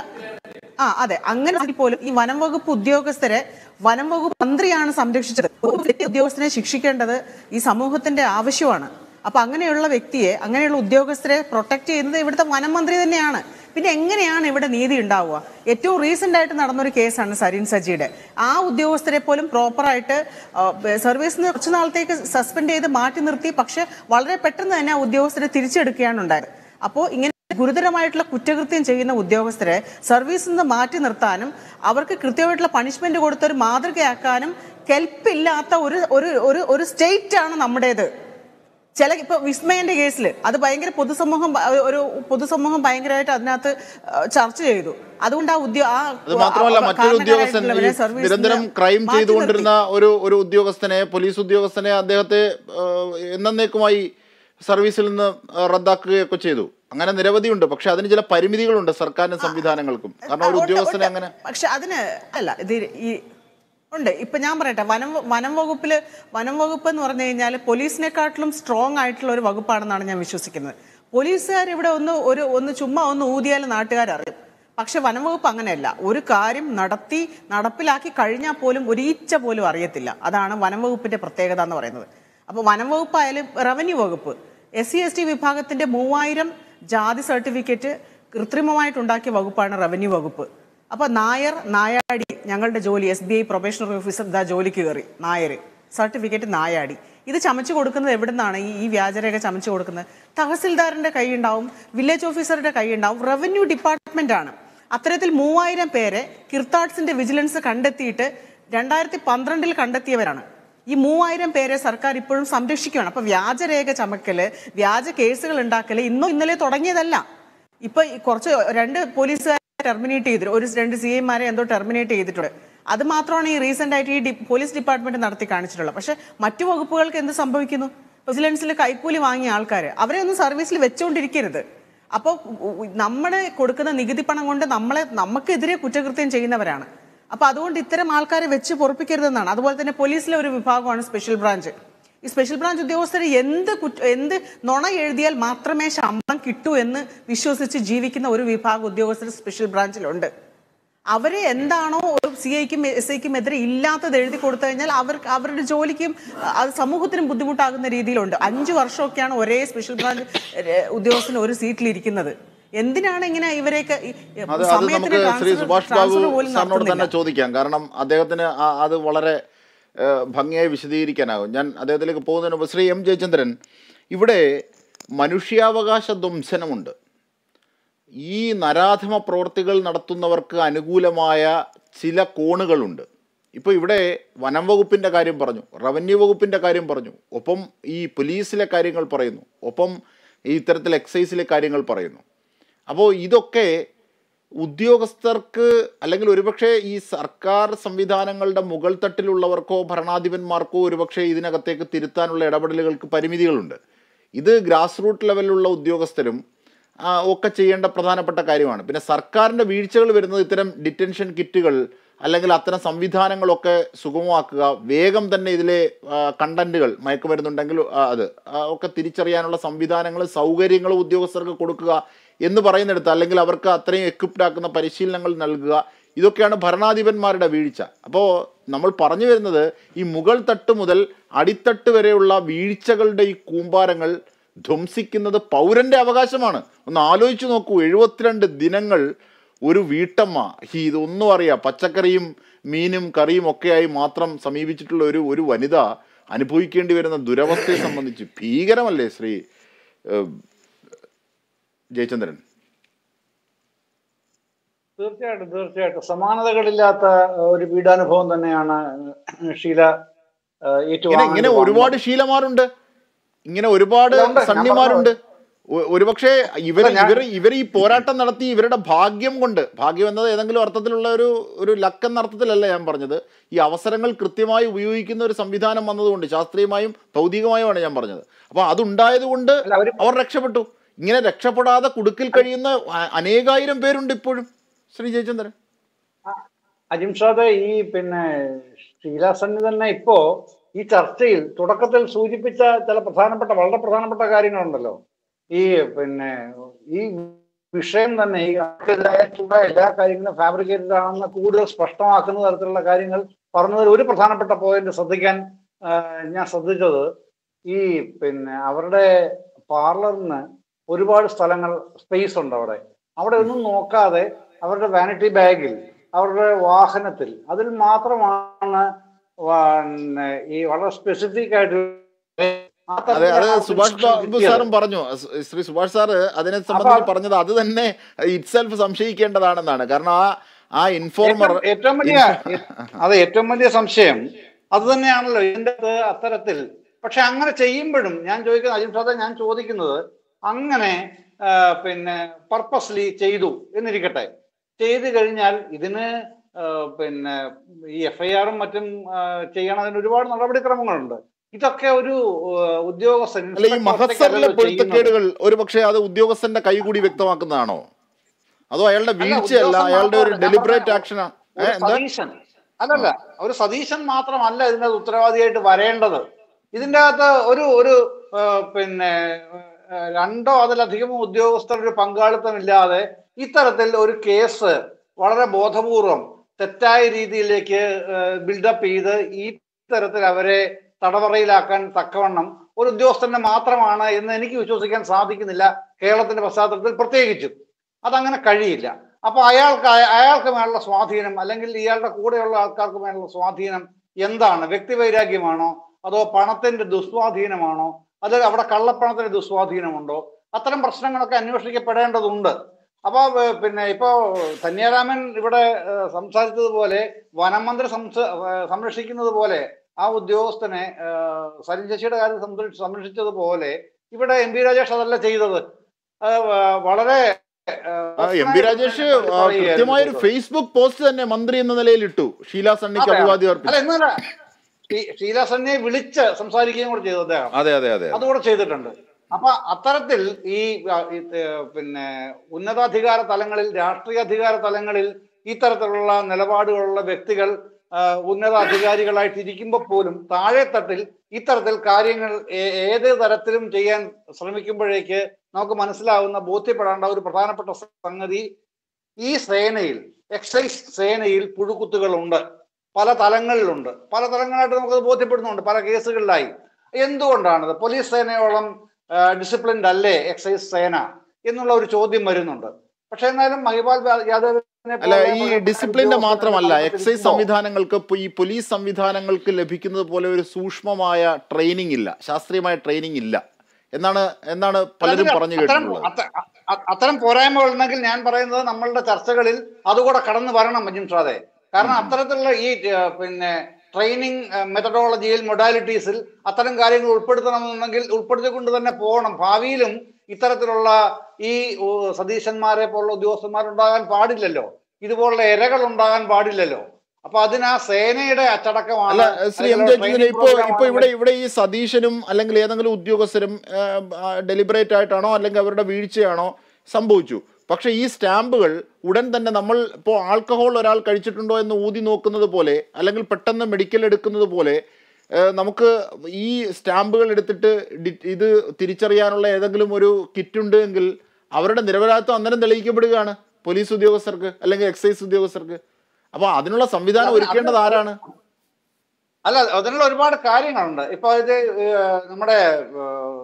ആ അതെ അങ്ങനെ ആണെങ്കിൽ പോലും ഈ വനം വകുപ്പ് ഉദ്യോഗസ്ഥരെ വനം വകുപ്പ് മന്ത്രിയാണ് സംരക്ഷിച്ചത് ഒരു വ്യക്തി ഉദ്യോഗസ്ഥനെ ശിക്ഷിക്കേണ്ടത് ഈ സമൂഹത്തിന്റെ ആവശ്യമാണ് അപ്പൊ അങ്ങനെയുള്ള വ്യക്തിയെ അങ്ങനെയുള്ള ഉദ്യോഗസ്ഥരെ പ്രൊട്ടക്ട് ചെയ്യുന്നത് ഇവിടുത്തെ വനം മന്ത്രി തന്നെയാണ് പിന്നെ എങ്ങനെയാണ് ഇവിടെ നീതി ഉണ്ടാവുക ഏറ്റവും റീസെന്റ് ആയിട്ട് നടന്നൊരു കേസാണ് സരീൻ സജിയുടെ ആ ഉദ്യോഗസ്ഥരെ പോലും പ്രോപ്പറായിട്ട് സർവീസിൽ നിന്ന് കുറച്ചു നാളത്തേക്ക് സസ്പെൻഡ് ചെയ്ത് മാറ്റി നിർത്തി പക്ഷെ വളരെ പെട്ടെന്ന് തന്നെ ആ ഉദ്യോഗസ്ഥരെ തിരിച്ചെടുക്കുകയാണ് ഉണ്ടായത് അപ്പോൾ ഇങ്ങനെ ഗുരുതരമായിട്ടുള്ള കുറ്റകൃത്യം ചെയ്യുന്ന ഉദ്യോഗസ്ഥരെ സർവീസിൽ നിന്ന് മാറ്റി നിർത്താനും അവർക്ക് കൃത്യമായിട്ടുള്ള പണിഷ്മെന്റ് കൊടുത്ത് ഒരു മാതൃകയാക്കാനും കെൽപ്പില്ലാത്ത ഒരു ഒരു ഒരു ഒരു സ്റ്റേറ്റ് ആണ് നമ്മുടേത് ചില ഇപ്പൊ വിസ്മയന്റെ കേസിൽ അത് ഭയങ്കര പൊതുസമൂഹം ഭ- ഒരു പൊതുസമൂഹം ഭയങ്കരമായിട്ട് അതിനകത്ത് ആ, ചർച്ച ചെയ്തു അതുകൊണ്ട് ആ ഉദ്യോഗ ആ അത് മാത്രമല്ല ആ മറ്റൊരു ഉദ്യോഗസ്ഥൻ ഈ കാരണക്കാരായിട്ടുള്ളവരെ സർവീസിൽ നിന്ന് നിരന്തരം ക്രൈം മാറ്റി ചെയ്തുകൊണ്ടിരുന്ന ഒരു ഒരു ഉദ്യോഗസ്ഥനെ പോലീസ് ഉദ്യോഗസ്ഥനെ അദ്ദേഹത്തെ ഏഹ്, എന്നേക്കുമായി സർവീസിൽ നിന്ന് ഏഹ്, റദ്ദാക്കുകയൊക്കെ ചെയ്തു അങ്ങനെ നിരവധിയുണ്ട് പക്ഷെ അതിന് ചില പരിമിതികളുണ്ട് സർക്കാരിനും സംവിധാനങ്ങളും കാരണം ഒരു ഉണ്ട്, ഉദ്യോഗസ്ഥനെ ഉണ്ട്. അങ്ങനെ പക്ഷെ അതിന് അല്ല ഇത് ഈ ഉണ്ട് ഇപ്പൊ ഞാൻ പറയട്ടെ വനം വനം വകുപ്പില് വനം വകുപ്പ് എന്ന് പറഞ്ഞു കഴിഞ്ഞാൽ പോലീസിനെക്കാട്ടിലും സ്ട്രോങ് ആയിട്ടുള്ള ഒരു വകുപ്പാണെന്നാണ് ഞാൻ വിശ്വസിക്കുന്നത് പോലീസുകാർ ഇവിടെ ഒന്ന് ഒരു ഒന്ന് ചുമ്മാ ഒന്ന് ഊതിയാൽ നാട്ടുകാരറിയും പക്ഷെ വനം വകുപ്പ് അങ്ങനെയല്ല ഒരു കാര്യം നടത്തി നടപ്പിലാക്കി കഴിഞ്ഞാൽ പോലും ഒരു ഈച്ച പോലും അറിയത്തില്ല അതാണ് വനം വകുപ്പിന്റെ പ്രത്യേകത എന്ന് പറയുന്നത് അപ്പോൾ വനം വകുപ്പായാലും റവന്യൂ വകുപ്പ് എസ് സി എസ് ടി വിഭാഗത്തിന്റെ മൂവായിരം ജാതി സർട്ടിഫിക്കറ്റ് കൃത്രിമമായിട്ടുണ്ടാക്കിയ വകുപ്പാണ് റവന്യൂ വകുപ്പ് അപ്പൊ നായർ നായാടി ഞങ്ങളുടെ ജോലി S B I probationary officer ഇതാ ജോലിക്ക് കയറി നായർ സർട്ടിഫിക്കറ്റ് നായാടി ഇത് ചമച്ചു കൊടുക്കുന്നത് എവിടുന്നാണ് ഈ ഈ വ്യാജരേഖ ചമച്ചു കൊടുക്കുന്നത് തഹസിൽദാറിന്റെ കൈ ഉണ്ടാവും വില്ലേജ് ഓഫീസറുടെ കൈ ഉണ്ടാവും റവന്യൂ ഡിപ്പാർട്ട്മെന്റ് ആണ് അത്തരത്തിൽ മൂവായിരം പേരെ കിർത്താഡ്സിന്റെ വിജിലൻസ് കണ്ടെത്തിയിട്ട് രണ്ടായിരത്തി പന്ത്രണ്ടിൽ കണ്ടെത്തിയവരാണ് ഈ മൂവായിരം പേരെ സർക്കാർ ഇപ്പോഴും സംരക്ഷിക്കുകയാണ് അപ്പൊ വ്യാജരേഖ ചമക്കല് വ്യാജ കേസുകൾ ഉണ്ടാക്കല് ഇന്നോ ഇന്നലെ തുടങ്ങിയതല്ല ഇപ്പൊ ഈ കുറച്ച് രണ്ട് പോലീസുകാരെ ടെർമിനേറ്റ് ചെയ്തിട്ട് ഒരു രണ്ട് സി എമാരെ എന്തോ ടെർമിനേറ്റ് ചെയ്തിട്ടുണ്ട് അത് മാത്രമാണ് ഈ റീസെന്റ് ആയിട്ട് ഈ ഡി- പോലീസ് ഡിപ്പാർട്ട്മെന്റ് നടത്തി കാണിച്ചിട്ടുള്ളത് പക്ഷെ മറ്റു വകുപ്പുകൾക്ക് എന്ത് സംഭവിക്കുന്നു വിജിലൻസിൽ കൈക്കൂലി വാങ്ങിയ ആൾക്കാർ അവരെ ഒന്നും സർവീസിൽ വെച്ചുകൊണ്ടിരിക്കരുത് അപ്പോൾ നമ്മുടെ കൊടുക്കുന്ന നികുതി പണം കൊണ്ട് നമ്മളെ നമുക്കെതിരെ കുറ്റകൃത്യം ചെയ്യുന്നവരാണ് അപ്പൊ അതുകൊണ്ട് ഇത്തരം ആൾക്കാരെ വെച്ച് പൊറപ്പിക്കരുതെന്നാണ് അതുപോലെ തന്നെ പോലീസിലെ ഒരു വിഭാഗമാണ് സ്പെഷ്യൽ ബ്രാഞ്ച് ഈ സ്പെഷ്യൽ ബ്രാഞ്ച് ഉദ്യോഗസ്ഥർ എന്ത് കുറ്റ എന്ത് നുണ എഴുതിയാൽ മാത്രമേ ശമ്പളം കിട്ടൂ എന്ന് വിശ്വസിച്ച് ജീവിക്കുന്ന ഒരു വിഭാഗം ഉദ്യോഗസ്ഥർ സ്പെഷ്യൽ ബ്രാഞ്ചിലുണ്ട് അവരെ എന്താണോ ഒരു സി ഐക്കും എസ് ഐക്കും എതിരെ ഇല്ലാത്തത് എഴുതി കൊടുത്തു കഴിഞ്ഞാൽ അവർക്ക് അവരുടെ ജോലിക്കും അത് സമൂഹത്തിനും ബുദ്ധിമുട്ടാകുന്ന രീതിയിലുണ്ട് അഞ്ചു വർഷമൊക്കെയാണ് ഒരേ സ്പെഷ്യൽ ബ്രാഞ്ച് ഏഹ്, ഉദ്യോഗസ്ഥന് ഒരു സീറ്റിലിരിക്കുന്നത് എന്തിനാണ് ഇങ്ങനെ ഇവരെയൊക്കെ ഈ- അത് അത് സമയത്തിന് നമുക്ക് ശ്രീ ട്രാൻസ്ഫർ- സുഭാഷ് ബാബു ട്രാൻസ്ഫർ പോലും സാറിനോട് തന്നെ നടത്തുന്നില്ല. ചോദിക്കാം കാരണം അദ്ദേഹത്തിന് ആ- അത് വളരെ ഏഹ്, ഭംഗിയായി വിശദീകരിക്കാനാകും ഞാൻ അദ്ദേഹത്തിലേക്ക് പോകുന്നതിന് മുമ്പ് ശ്രീ എം ജയചന്ദ്രൻ ഇവിടെ മനുഷ്യാവകാശ ധ്വംസനമുണ്ട് ഈ നരാധമ പ്രവൃത്തികൾ നടത്തുന്നവർക്ക് അനുകൂലമായ ചില കോണുകളുണ്ട് ഇപ്പോൾ ഇവിടെ വനം വകുപ്പിൻ്റെ കാര്യം പറഞ്ഞു റവന്യൂ വകുപ്പിൻ്റെ കാര്യം പറഞ്ഞു ഒപ്പം ഈ പോലീസിലെ കാര്യങ്ങൾ പറയുന്നു ഒപ്പം ഈ ഇത്തരത്തിൽ എക്സൈസിലെ കാര്യങ്ങൾ പറയുന്നു അപ്പോൾ ഇതൊക്കെ ഉദ്യോഗസ്ഥർക്ക് അല്ലെങ്കിൽ ഒരുപക്ഷെ ഈ സർക്കാർ സംവിധാനങ്ങളുടെ മുകൾ തട്ടിലുള്ളവർക്കോ ഭരണാധിപന്മാർക്കോ ഒരുപക്ഷെ ഇതിനകത്തേക്ക് തിരുത്താനുള്ള ഇടപെടലുകൾക്ക് പരിമിതികളുണ്ട് ഇത് ഗ്രാസ് റൂട്ട് ലെവലിലുള്ള ഉദ്യോഗസ്ഥരും ആ, ഒക്കെ ചെയ്യേണ്ട പ്രധാനപ്പെട്ട കാര്യമാണ് പിന്നെ സർക്കാരിൻ്റെ വീഴ്ചകൾ വരുന്നത് ഇത്തരം ഡിറ്റൻഷൻ കിറ്റുകൾ അല്ലെങ്കിൽ അത്തരം സംവിധാനങ്ങളൊക്കെ സുഗമമാക്കുക വേഗം തന്നെ ഇതിലെ കണ്ടന്റുകൾ മയക്കുമരുന്നുണ്ടെങ്കിൽ ആ, അത് ആ, ഒക്കെ തിരിച്ചറിയാനുള്ള സംവിധാനങ്ങളും സൗകര്യങ്ങളും ഉദ്യോഗസ്ഥർക്ക് കൊടുക്കുക എന്ന് പറയുന്നിടത്ത് അല്ലെങ്കിൽ അവർക്ക് അത്രയും എക്വിപ്ഡ് ആക്കുന്ന പരിശീലനങ്ങൾ നൽകുക ഇതൊക്കെയാണ് ഭരണാധിപന്മാരുടെ വീഴ്ച അപ്പോൾ നമ്മൾ പറഞ്ഞു വരുന്നത് ഈ മുകൾ തട്ട് മുതൽ അടിത്തട്ട് വരെയുള്ള വീഴ്ചകളുടെ ഈ കൂമ്പാരങ്ങൾ ധ്വംസിക്കുന്നത് പൗരന്റെ അവകാശമാണ് ഒന്ന് ആലോചിച്ച് നോക്കൂ എഴുപത്തിരണ്ട് ദിനങ്ങൾ ഒരു വീട്ടമ്മ ഈ ഇതൊന്നും അറിയാം പച്ചക്കറിയും മീനും കറിയും ഒക്കെയായി മാത്രം സമീപിച്ചിട്ടുള്ള ഒരു ഒരു വനിത അനുഭവിക്കേണ്ടി വരുന്ന ദുരവസ്ഥയെ സംബന്ധിച്ച് ഭീകരമല്ലേ ശ്രീ ഏഹ്, ജയചന്ദ്രൻ തീർച്ചയായിട്ടും തീർച്ചയായിട്ടും സമാനതകളില്ലാത്ത ഒരു പീഡാനുഭവം തന്നെയാണ് ഷീല ഏഹ്, ഇങ്ങനെ ഏറ്റുവാങ്ങേണ്ടി ഇങ്ങനെ വന്നത്. ഒരുപാട് ശീലമാരുണ്ട് ഇങ്ങനെ ഒരുപാട് അല്ല, ഉണ്ട്. ഞാൻ സണ്ണിമാരുണ്ട് ഒ- ഒരുപക്ഷെ ഇവർ അല്ല, ഞാൻ- ഇവർ ഇവർ ഈ പോരാട്ടം നടത്തി ഇവരുടെ ഭാഗ്യം കൊണ്ട് ഭാഗ്യം എന്നത് ഏതെങ്കിലും അർത്ഥത്തിലുള്ള ഒരു ഒരു ലക്ക് എന്ന അർത്ഥത്തിലല്ല ഞാൻ പറഞ്ഞത് ഈ അവസരങ്ങൾ കൃത്യമായി ഉപയോഗിക്കുന്ന ഒരു സംവിധാനം വന്നതുകൊണ്ട് ശാസ്ത്രീയമായും ഭൗതികമായുമാണ് ഞാൻ പറഞ്ഞത് അപ്പോൾ അതുണ്ടായത് കൊണ്ട് അല്ല, അവര് അവർ രക്ഷപ്പെട്ടു ഇങ്ങനെ രക്ഷപ്പെടാതെ കുടുക്കിൽ കഴിയുന്ന അ- അനേകായിരം പേരുണ്ട് ഇപ്പോഴും ശ്രീ ജയചന്ദ്രൻ അജിംഷാദ് ഈ പിന്നെ ഷീലാസന്നി തന്നെ ഇപ്പോ ഈ ചർച്ചയിൽ തുടക്കത്തിൽ സൂചിപ്പിച്ച ചില പ്രധാനപ്പെട്ട വളരെ പ്രധാനപ്പെട്ട കാര്യങ്ങളുണ്ടല്ലോ ഈ പിന്നെ ഈ വിഷയം തന്നെ ഈ ആർക്കെതിരായിട്ടുള്ള എല്ലാ കാര്യങ്ങളും ഫാബ്രിക്കേറ്റഡ് ആണെന്ന് കൂടുതൽ സ്പഷ്ടമാക്കുന്ന തരത്തിലുള്ള കാര്യങ്ങൾ പറഞ്ഞതിൽ ഒരു പ്രധാനപ്പെട്ട പോയിന്റ് ശ്രദ്ധിക്കാൻ ആ, ഞാൻ ശ്രദ്ധിച്ചത് ഈ പിന്നെ അവരുടെ പാർലറിന് ഒരുപാട് സ്ഥലങ്ങൾ സ്പേസ് ഉണ്ട് അവിടെ അവിടെ ഒന്നും നോക്കാതെ അവരുടെ വാനിറ്റി ബാഗിൽ അവരുടെ വാഹനത്തിൽ അതിൽ മാത്രമാണ് പിന്നെ ഈ വളരെ സ്പെസിഫിക് ആയിട്ട് ആ അതെ അത് തരത്തിലാണ് സുഭാഷ് instruction ബാബു കിട്ടിയത്. സാറും പറഞ്ഞു സ് ശ്രീ സുഭാഷ് സാറ് അതിനെ സംബന്ധിച്ച് പറഞ്ഞത് അത് തന്നെ ഇറ്റ്സെൽഫ് സംശയിക്കേണ്ടതാണെന്നാണ് കാരണം ആ ആ ഇൻഫോർമർ ഏറ്റവും- ഏറ്റവും വലിയ അതെ ഏറ്റവും വലിയ സംശയം അത് തന്നെയാണല്ലോ ഇതിന്റെ അകത്ത് അത്തരത്തിൽ പക്ഷെ അങ്ങനെ ചെയ്യുമ്പോഴും ഞാൻ ചോദിക്കുന്നത് അജിം സാദ ഞാൻ ചോദിക്കുന്നത് അങ്ങനെ ആ, പിന്നെ പർപ്പസ്ലി ചെയ്തു എന്നിരിക്കട്ടെ ചെയ്തു കഴിഞ്ഞാൽ ഇതിന് ആ, പിന്നെ ഈ എഫ് ഐ ആറും മറ്റും ആ, ചെയ്യണതിന് ഒരുപാട് നടപടിക്രമങ്ങളുണ്ട് ഇതൊക്കെ ഒരു ആ, ഉദ്യോഗസ്ഥൻ അല്ല ഈ ഇൻസ്പെക്ടർ മഹസറിലെ ഒറ്റയ്ക്കല്ലല്ലോ ചെയ്യുന്നത്. പൊരുത്തക്കേടുകൾ ഒരു പക്ഷേ അത് ഉദ്യോഗസ്ഥന്റെ കൈ കൂടി വ്യക്തമാക്കുന്നതാണോ അതോ അയാളുടെ അല്ല, വീഴ്ചയല്ല ഉദ്യോഗസ്ഥൻ അയാളുടെ ഒരു മാത്രമല്ല, ഞാൻ ഡെലിബറേറ്റ് പറഞ്ഞ ആക്ഷനാ ഒരു എന്താ സതീശൻ അല്ലല്ല ഒരു സതീശൻ മാത്രമല്ല ഇതിന്റെ ഉത്തരവാദിയായിട്ട് വരേണ്ടത് ഇതിന്റെ അകത്ത് ഒരു ഒരു ആ, പിന്നെ ആ, രണ്ടോ അതിലധികമോ ഉദ്യോഗസ്ഥരുടെ ഒരു പങ്കാളിത്തമില്ലാതെ ഇത്തരത്തിൽ ഒരു കേസ് വളരെ ബോധപൂർവം തെറ്റായ രീതിയിലേക്ക് ബിൽഡപ്പ് ചെയ്ത് ഈ തരത്തിൽ അവരെ തടവറയിലാക്കാൻ തക്കവണ്ണം ഒരു ഉദ്യോഗസ്ഥന്റെ മാത്രമാണ് എന്ന് എനിക്ക് വിശ്വസിക്കാൻ സാധിക്കുന്നില്ല കേരളത്തിന്റെ പശ്ചാത്തലത്തിൽ പ്രത്യേകിച്ചും അതങ്ങനെ കഴിയില്ല അപ്പൊ അയാൾക്ക് അയ- അയാൾക്ക് മേലുള്ള സ്വാധീനം അല്ലെങ്കിൽ ഇയാളുടെ കൂടെയുള്ള ആൾക്കാർക്ക് മേലുള്ള സ്വാധീനം എന്താണ് വ്യക്തിവൈരാഗ്യമാണോ അതോ പണത്തിന്റെ ദുസ്വാധീനമാണോ അത് അവിടെ കള്ളപ്പണത്തിന്റെ ദുസ്വാധീനമുണ്ടോ അത്തരം പ്രശ്നങ്ങളൊക്കെ അന്വേഷിക്കപ്പെടേണ്ടതുണ്ട് അപ്പൊ ഏർ, പിന്നെ ഇപ്പോ ധന്യാരാമൻ ഇവിടെ ഏർ, സംസാരിച്ചതുപോലെ വനം മന്ത്രി സംസ- ഏർ, സംരക്ഷിക്കുന്നത് പോലെ ആ ഉദ്യോഗസ്ഥനെ ഏർ, സരിൻ ശശിയുടെ കാര്യം സംരക്ഷ- സംരക്ഷിച്ചതുപോലെ ഇവിടെ എം പി രാജേഷ് അതല്ല ചെയ്തത് അത് വ- വളരെ ആ, എം പി രാജേഷ് ആ, കൃത്യമായ ഒരു ഫേസ്ബുക്ക് പോസ്റ്റ് തന്നെ മന്ത്രി എന്ന നിലയിൽ ഇട്ടു ഷീല സണ്ണിക്ക് അതെ. അഭിവാദ്യം അല്ല അർപ്പിച്ചു എന്നല്ല ഷീല സന്നിയെ വിളിച്ച് സംസാരിക്കുകയും കൂടെ ചെയ്തു അദ്ദേഹം അതെ അതെ അതെ അതുകൂടെ ചെയ്തിട്ടുണ്ട് അപ്പൊ അത്തരത്തിൽ ഈ ആ, ഈ, ഏ, പിന്നെ ഉന്നതാധികാര തലങ്ങളിൽ രാഷ്ട്രീയ അധികാര തലങ്ങളിൽ ഇത്തരത്തിലുള്ള നിലപാടുകളുള്ള വ്യക്തികൾ ആ, ഉന്നത അധികാരികളായിട്ട് ഇരിക്കുമ്പോൾ പോലും താഴെത്തട്ടിൽ ഇത്തരത്തിൽ കാര്യങ്ങൾ ഏ- ഏത് തരത്തിലും ചെയ്യാൻ ശ്രമിക്കുമ്പോഴേക്ക് നമുക്ക് മനസ്സിലാവുന്ന ബോധ്യപ്പെടേണ്ട ഒരു പ്രധാനപ്പെട്ട സംഗതി ഈ സേനയിൽ എക്സൈസ് സേനയിൽ പുഴുക്കുത്തുകളുണ്ട് പല തലങ്ങളിലുണ്ട് പല തലങ്ങളായിട്ട് നമുക്കത് ബോധ്യപ്പെടുന്നുണ്ട് പല കേസുകളിലായി എന്തുകൊണ്ടാണത് പോലീസ് സേനയോളം ഡിസിപ്ലിൻഡ് അല്ലേ എക്സൈസ് സേന എന്നുള്ള ഒരു ചോദ്യം വരുന്നുണ്ട് പക്ഷെ എന്നാലും മഹിപാൽ യാദവിനെ അല്ല പോലെ ഈ പല ഡിസിപ്ലിന്റെ ഉദ്യോഗസ്ഥരുടെ മാത്രമല്ല എക്സൈസ് സ്ഥാനത്തിരിക്കുമ്പോൾ സംവിധാനങ്ങൾക്ക് ഇപ്പൊ ഈ പോലീസ് സംവിധാനങ്ങൾക്ക് ലഭിക്കുന്നത് പോലെ ഒരു സൂക്ഷ്മമായ ട്രെയിനിങ് ഇല്ല ശാസ്ത്രീയമായ ട്രെയിനിങ് ഇല്ല എന്നാണ് എന്നാണ് പലരും അതിന് പറഞ്ഞു അത്തരം കേട്ടിട്ടുള്ളത് അത്ത- അ- അത്തരം പോരായ്മകൾ ഉണ്ടെങ്കിൽ ഞാൻ പറയുന്നത് നമ്മളുടെ ചർച്ചകളിൽ അതുകൂടെ കടന്നു വരണം മഞ്ജും ഷാദെ കാരണം അത്തരത്തിലുള്ള ഈ ഏർ, പിന്നെ ട്രെയിനിങ് മെത്തഡോളജിയിൽ മൊഡാലിറ്റീസിൽ അത്തരം കാര്യങ്ങൾ ഉൾപ്പെടുത്തണമെന്നുണ്ടെങ്കിൽ ഉൾപ്പെടുത്തിക്കൊണ്ട് തന്നെ പോകണം ഭാവിയിലും ഇത്തരത്തിലുള്ള ഈ ഉ, സതീശന്മാരെ പോലുള്ള ഉദ്യോഗസ്ഥന്മാരുണ്ടാകാൻ പാടില്ലല്ലോ ഇതുപോലുള്ള ഇരകൾ ഉണ്ടാകാൻ പാടില്ലല്ലോ അപ്പൊ അതിന് ആ സേനയുടെ അച്ചടക്കമാണ് അല്ല ശ്രീ എം അല്ലെങ്കിൽ ജെ ജിതിന് training ഇപ്പൊ program ഇപ്പൊ ആണ് ഇവിടെ ഇവിടെ ഈ സതീശനും അല്ലെങ്കിൽ ഏതെങ്കിലും ഉദ്യോഗസ്ഥരും ഡെലിബറേറ്റ് ആയിട്ടാണോ അല്ലെങ്കിൽ അവരുടെ വീഴ്ചയാണോ സംഭവിച്ചു പക്ഷെ ഈ സ്റ്റാമ്പുകൾ ഉടൻ തന്നെ നമ്മൾ ഇപ്പോൾ ആൽക്കഹോൾ ഒരാൾ കഴിച്ചിട്ടുണ്ടോ എന്ന് ഊതി നോക്കുന്നത് പോലെ അല്ലെങ്കിൽ പെട്ടെന്ന് മെഡിക്കൽ എടുക്കുന്നത് പോലെ ഏഹ്, നമുക്ക് ഈ സ്റ്റാമ്പുകൾ എടുത്തിട്ട് ഡി- ഇത് തിരിച്ചറിയാനുള്ള ഏതെങ്കിലും ഒരു കിറ്റ് ഉണ്ട് എങ്കിൽ അവരുടെ നിരപരാധിത്വം അന്നേരം തെളിയിക്കപ്പെടുകയാണ് പോലീസ് ഉദ്യോഗസ്ഥർക്ക് അല്ലെങ്കിൽ എക്സൈസ് ഉദ്യോഗസ്ഥർക്ക് അപ്പോൾ അതിനുള്ള സംവിധാനം അത് ഒരുക്കേണ്ടത് ആരാണ് അല്ല അതിനുള്ള ഒരുപാട് കാര്യങ്ങളുണ്ട് ഇപ്പൊ ഇത് ഏർ, നമ്മുടെ ഏർ,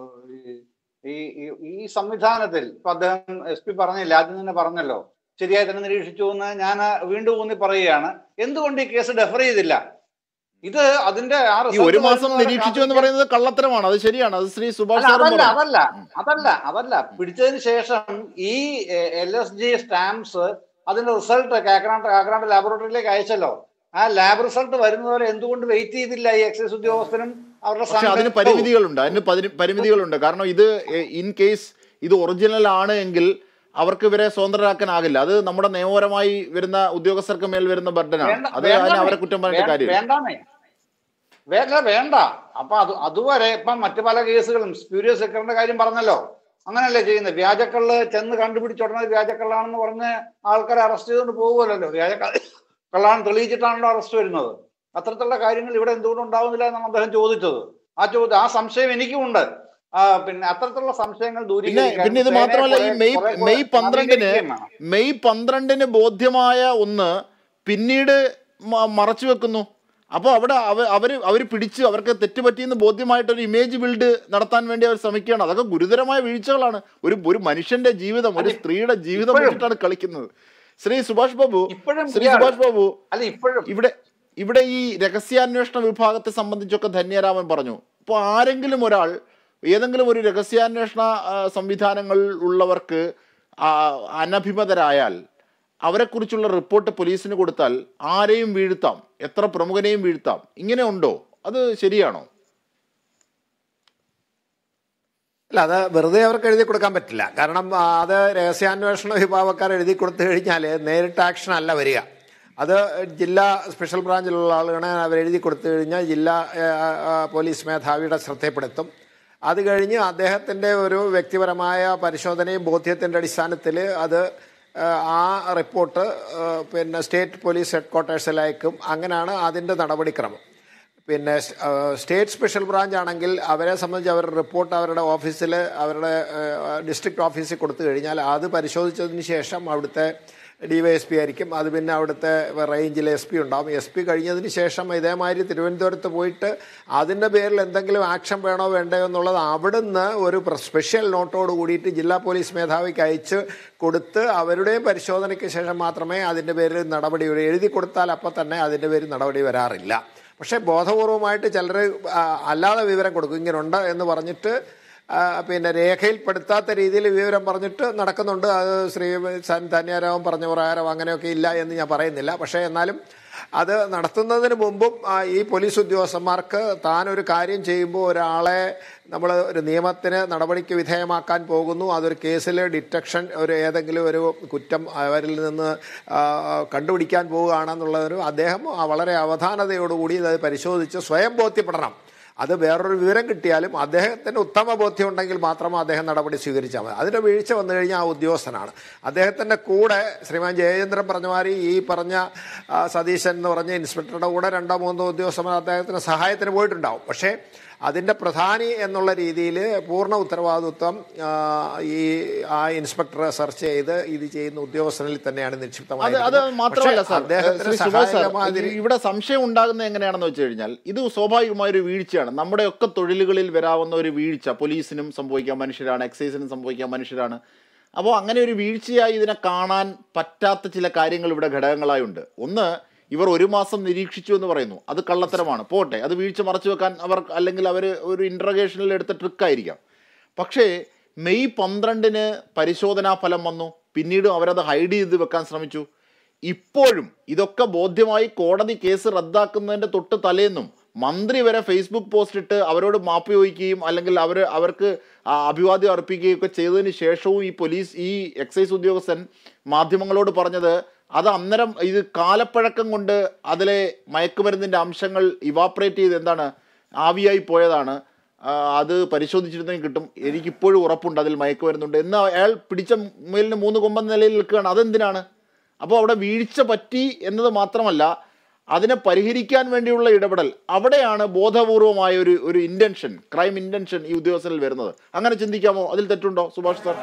ഈ ഈ- ഈ സംവിധാനത്തിൽ ഇപ്പൊ അദ്ദേഹം എസ് പി പറഞ്ഞില്ല ആദ്യം തന്നെ പറഞ്ഞല്ലോ ശരിയായി തന്നെ നിരീക്ഷിച്ചു എന്ന് ഞാൻ വീണ്ടും ഊന്നി പറയുകയാണ് എന്തുകൊണ്ട് ഈ കേസ് ഡെഫർ ചെയ്തില്ല ഇത് അതിന്റെ ആ ഈ result ഒരു മാസം വരുന്നവരെ നിരീക്ഷിച്ചു എന്ന് കാത്തിരിക്കാൻ- പറയുന്നത് കള്ളത്തരമാണ് അത് ശരിയാണ് അത് ശ്രീ സുഭാഷ് അല്ല സാറും അതല്ല പറഞ്ഞു അതല്ല അതല്ല അതല്ല പിടിച്ചതിന് ശേഷം ഈ എൽ എസ് ജി സ്റ്റാമ്പ്സ് അതിന്റെ റിസൾട്ട് കാക്കനാട്ട് കാക്കനാട്ട് ലാബോറട്ടറിയിലേക്ക് അയച്ചല്ലോ ആ ലാബ് റിസൾട്ട് വരുന്നവരെ എന്തുകൊണ്ട് വെയിറ്റ് ചെയ്തില്ല ഈ എക്സൈസ് ഉദ്യോഗസ്ഥനും അവരുടെ പക്ഷെ അതിന് സംഘവും? പരിമിതികളുണ്ട് അതിന് പതിന് പരിമിതികളുണ്ട് കാരണം ഇത് ഇൻ കേസ് ഇത് ഒറിജിനൽ ആണ് എങ്കിൽ അവർക്ക് ഇവരെ സ്വതന്ത്രരാക്കാനാകില്ല അത് നമ്മുടെ നിയമപരമായി വരുന്ന ഉദ്യോഗസ്ഥർക്ക് മേൽ വരുന്ന ബർഡനാണ് വേണ്ട- അത് അതിന് വേണ്ടാന്നേ. അവരെ കുറ്റം പറഞ്ഞിട്ട് വേ- കാര്യമില്ല വേണ്ടാന്നേ വേണ്ട വേണ്ട അപ്പൊ അത് അതുവരെ ഇപ്പം മറ്റു പല കേസുകളും സ്പ്യൂരിയസ് സെക്രട്ടറിന്റെ കാര്യം പറഞ്ഞല്ലോ അങ്ങനല്ലേ ചെയ്യുന്നത് വ്യാജക്കള്ള് ചെന്ന് കണ്ടുപിടിച്ച ഉടനെ വ്യാജക്കള്ളാണെന്ന് പറഞ്ഞ് ആൾക്കാരെ അറസ്റ്റ് ചെയ്തുകൊണ്ട് പോകുമല്ലോ വ്യാജ കള്ളാണ് തെളിയിച്ചിട്ടാണല്ലോ അറസ്റ്റ് വരുന്നത് അത്തരത്തിലുള്ള കാര്യങ്ങൾ ഇവിടെ എന്തുകൊണ്ട് ഉണ്ടാവുന്നില്ല എന്നാണ് അദ്ദേഹം ചോദിച്ചത് ആ ചോദ്യം ആ സംശയം എനിക്കുമുണ്ട് ആ, പിന്നെ അത്തരത്തിലുള്ള സംശയങ്ങൾ പിന്നെ ദൂരീകരിക്കാൻ പിന്നെ ഇത് സേനയെ മാത്രമല്ല ഈ കുറെ- മെയ് കുറെ കൂടെ മെയ് പന്ത്രണ്ടിന് നവീകരിക്കുകയും വേണം. മെയ് പന്ത്രണ്ടിന് ബോധ്യമായ ഒന്ന് പിന്നീട് മ- മറച്ചു വെക്കുന്നു അപ്പോൾ അവിടെ അവ അവർ അവർ പിടിച്ച് അവർക്ക് തെറ്റ് പറ്റിയെന്ന് ബോധ്യമായിട്ട് ഒരു ഇമേജ് ബിൽഡ് നടത്താൻ വേണ്ടി അവർ ശ്രമിക്കുകയാണ് അതൊക്കെ ഗുരുതരമായ വീഴ്ചകളാണ് ഒരു ഒരു മനുഷ്യന്റെ ജീവിതം ഒരു സ്ത്രീയുടെ ജീവിതം ഇപ്പോഴും- വെച്ചിട്ടാണ് കളിക്കുന്നത് ശ്രീ സുഭാഷ് ബാബു ഇപ്പോഴും ശ്രീ ഇയാൾ- സുഭാഷ് ബാബു അല്ല ഇപ്പോഴും ഇവിടെ ഇവിടെ ഈ രഹസ്യാന്വേഷണ വിഭാഗത്തെ സംബന്ധിച്ചൊക്കെ ധന്യരാമൻ പറഞ്ഞു ഇപ്പോൾ ആരെങ്കിലും ഒരാൾ ഏതെങ്കിലും ഒരു രഹസ്യാന്വേഷണ ആ, സംവിധാനങ്ങൾ ഉള്ളവർക്ക് ആ, അനഭിമതരായാൽ അവരെക്കുറിച്ചുള്ള റിപ്പോർട്ട് പോലീസിന് കൊടുത്താൽ ആരെയും വീഴ്ത്താം എത്ര പ്രമുഖനെയും വീഴ്ത്താം ഇങ്ങനെ ഉണ്ടോ അത് ശരിയാണോ അല്ല അത് വെറുതെ അവർക്ക് എഴുതി കൊടുക്കാൻ പറ്റില്ല കാരണം ആ, അത് രഹസ്യാന്വേഷണ വിഭാഗക്കാർ എഴുതി കൊടുത്തു കഴിഞ്ഞാൽ നേരിട്ട് ആക്ഷൻ അല്ല വരിക അത് ജില്ലാ സ്പെഷ്യൽ ബ്രാഞ്ചിലുള്ള ആളുകളെ അവർ എഴുതി കൊടുത്തു കഴിഞ്ഞാൽ ജില്ലാ ആ, ആ, പോലീസ് മേധാവിയുടെ ശ്രദ്ധപ്പെടുത്തും അത് കഴിഞ്ഞ് അദ്ദേഹത്തിൻ്റെ ഒരു വ്യക്തിപരമായ പരിശോധനയും ബോധ്യത്തിൻ്റെ അടിസ്ഥാനത്തിൽ അത് ആ, ആ റിപ്പോർട്ട് ആ, പിന്നെ സ്റ്റേറ്റ് പോലീസ് ഹെഡ് ക്വാർട്ടേഴ്സിൽ അയക്കും അങ്ങനെയാണ് അതിൻ്റെ നടപടിക്രമം പിന്നെ സ്- ആ, സ്റ്റേറ്റ് സ്പെഷ്യൽ ബ്രാഞ്ച് ആണെങ്കിൽ അവരെ സംബന്ധിച്ച് അവരുടെ റിപ്പോർട്ട് അവരുടെ ഓഫീസിൽ അവരുടെ ഡിസ്ട്രിക്ട് ഓഫീസിൽ കൊടുത്തു കഴിഞ്ഞാൽ അത് പരിശോധിച്ചതിന് ശേഷം അവിടുത്തെ ഡി വൈ എസ് പി ആയിരിക്കും അത് പിന്നെ അവിടുത്തെ റേഞ്ചിലെ എസ് പി ഉണ്ടാവും എസ് പി കഴിഞ്ഞതിന് ശേഷം ഇതേമാതിരി തിരുവനന്തപുരത്ത് പോയിട്ട് അതിൻ്റെ പേരിൽ എന്തെങ്കിലും ആക്ഷൻ വേണോ വേണ്ടയോ എന്നുള്ളത് അവിടുന്ന് ഒരു പ്ര- സ്പെഷ്യൽ നോട്ടോട് കൂടിയിട്ട് ജില്ലാ പോലീസ് മേധാവിക്ക് അയച്ച് കൊടുത്ത് അവരുടെയും പരിശോധനയ്ക്ക് ശേഷം മാത്രമേ അതിൻ്റെ പേരിൽ നടപടി വരൂ. എഴുതി കൊടുത്താൽ അപ്പം തന്നെ അതിൻ്റെ പേരിൽ നടപടി വരാറില്ല പക്ഷേ ബോധപൂർവമായിട്ട് ചിലർ അല്ലാതെ വിവരം കൊടുക്കും ഇങ്ങനുണ്ട് എന്ന് പറഞ്ഞിട്ട് ആ, പിന്നെ രേഖയിൽപ്പെടുത്താത്ത രീതിയിൽ വിവരം പറഞ്ഞിട്ട് നടക്കുന്നുണ്ട് അത് ശ്രീ സൻ ധന്യാരാമൻ പറഞ്ഞ പ്രകാരം അങ്ങനെയൊക്കെ ഇല്ല എന്ന് ഞാൻ പറയുന്നില്ല പക്ഷേ എന്നാലും അത് നടത്തുന്നതിന് മുമ്പും ആ, ഈ പോലീസ് ഉദ്യോഗസ്ഥന്മാർക്ക് താൻ ഒരു കാര്യം ചെയ്യുമ്പോൾ ഒരാളെ നമ്മൾ ഒരു നിയമത്തിന് നടപടിക്ക് വിധേയമാക്കാൻ പോകുന്നു അതൊരു കേസിൽ ഡിറ്റക്ഷൻ ഒരു ഏതെങ്കിലും ഒരു കുറ്റം അവരിൽ നിന്ന് ആ, കണ്ടുപിടിക്കാൻ പോവുകയാണെന്നുള്ളൊരു അദ്ദേഹം വളരെ അവധാനതയോടുകൂടി അത് പരിശോധിച്ച് സ്വയം ബോധ്യപ്പെടണം അത് വേറൊരു വിവരം കിട്ടിയാലും അദ്ദേഹത്തിന് ഉത്തമ ബോധ്യം ഉണ്ടെങ്കിൽ മാത്രമേ അദ്ദേഹം നടപടി സ്വീകരിച്ചാൽ മതി അതിൻ്റെ വീഴ്ച വന്നു കഴിഞ്ഞാൽ ആ ഉദ്യോഗസ്ഥനാണ് അദ്ദേഹത്തിൻ്റെ കൂടെ ശ്രീമാൻ ജയചന്ദ്രൻ പറഞ്ഞ മാതിരി ഈ പറഞ്ഞ ആ, സതീശൻ എന്ന് പറഞ്ഞ ഇൻസ്പെക്ടറുടെ കൂടെ രണ്ടോ മൂന്നോ ഉദ്യോഗസ്ഥന്മാർ അദ്ദേഹത്തിന് സഹായത്തിന് പോയിട്ടുണ്ടാവും പക്ഷേ അതിൻ്റെ പ്രധാനി എന്നുള്ള രീതിയിൽ പൂർണ്ണ ഉത്തരവാദിത്വം ആ, ഈ ആ ഇൻസ്പെക്ടറെ സെർച്ച് ചെയ്ത് ഇത് ചെയ്യുന്ന ഉദ്യോഗസ്ഥനിൽ തന്നെയാണ് അത് നിക്ഷിപ്തമായത് അത് മാത്രമല്ല സാർ അദ്ദേഹത്തിന് ശ്രീ സുഭാഷ് സാർ സഹായകമാതിരി ഇവിടെ സംശയം ഉണ്ടാകുന്നത് എങ്ങനെയാണെന്ന് വെച്ച് കഴിഞ്ഞാൽ ഇത് സ്വാഭാവികമായ ഒരു വീഴ്ചയാണ് നമ്മുടെയൊക്കെ തൊഴിലുകളിൽ വരാവുന്ന ഒരു വീഴ്ച പോലീസിനും സംഭവിക്കാൻ മനുഷ്യരാണ് എക്സൈസിനും സംഭവിക്കാൻ മനുഷ്യരാണ് അപ്പോൾ അങ്ങനെ ഒരു വീഴ്ചയായി ഇതിനെ കാണാൻ പറ്റാത്ത ചില കാര്യങ്ങൾ ഇവിടെ ഘടകങ്ങളായുണ്ട് ഒന്ന് ഇവർ ഒരു മാസം നിരീക്ഷിച്ചു എന്ന് പറയുന്നു അത് കള്ളത്തരമാണ് പോട്ടെ അത് വീഴ്ച മറച്ചു വെക്കാൻ അവർ അല്ലെങ്കിൽ അവർ ഒരു ഇൻട്രഗേഷനിൽ എടുത്ത ട്രിക്കായിരിക്കാം പക്ഷേ മെയ് പന്ത്രണ്ടിന് പരിശോധനാ ഫലം വന്നു പിന്നീട് അവരത് ഹൈഡ് ചെയ്ത് വെക്കാൻ ശ്രമിച്ചു ഇപ്പോഴും ഇതൊക്കെ ബോധ്യമായി കോടതി കേസ് റദ്ദാക്കുന്നതിൻ്റെ തൊട്ട് തലേന്നും മന്ത്രി വരെ ഫേസ്ബുക്ക് പോസ്റ്റ് ഇട്ട് അവരോട് മാപ്പ് ചോദിക്കുകയും അല്ലെങ്കിൽ അവർ അവർക്ക് ആ അഭിവാദ്യം അർപ്പിക്കുകയും ഒക്കെ ചെയ്തതിന് ശേഷവും ഈ പോലീസ് ഈ എക്സൈസ് ഉദ്യോഗസ്ഥൻ മാധ്യമങ്ങളോട് പറഞ്ഞത് അത് അന്നേരം ഇത് കാലപ്പഴക്കം കൊണ്ട് അതിലെ മയക്കുമരുന്നിൻ്റെ അംശങ്ങൾ ഇവാപ്പറേറ്റ് ചെയ്ത് എന്താണ് ആവിയായി പോയതാണ് ആ, അത് പരിശോധിച്ചിരുന്നെങ്കിൽ കിട്ടും എനിക്കിപ്പോഴും ഉറപ്പുണ്ട് അതിൽ മയക്കുമരുന്നുണ്ട് എന്ന് അയാൾ പിടിച്ച മുയലിന് മൂന്ന് കൊമ്പൻ നിലയിൽ നിൽക്കുകയാണ് അതെന്തിനാണ് അപ്പോൾ അവിടെ വീഴ്ച പറ്റി എന്നത് മാത്രമല്ല അതിനെ പരിഹരിക്കാൻ വേണ്ടിയുള്ള ഇടപെടൽ അവിടെയാണ് ബോധപൂർവമായ ഒരു ഒരു ഇന്റൻഷൻ ക്രൈം ഇന്റൻഷൻ ഈ ഉദ്യോഗസ്ഥരിൽ വരുന്നത് അങ്ങനെ ചിന്തിക്കാമോ അതിൽ തെറ്റുണ്ടോ സുഭാഷ് സാർ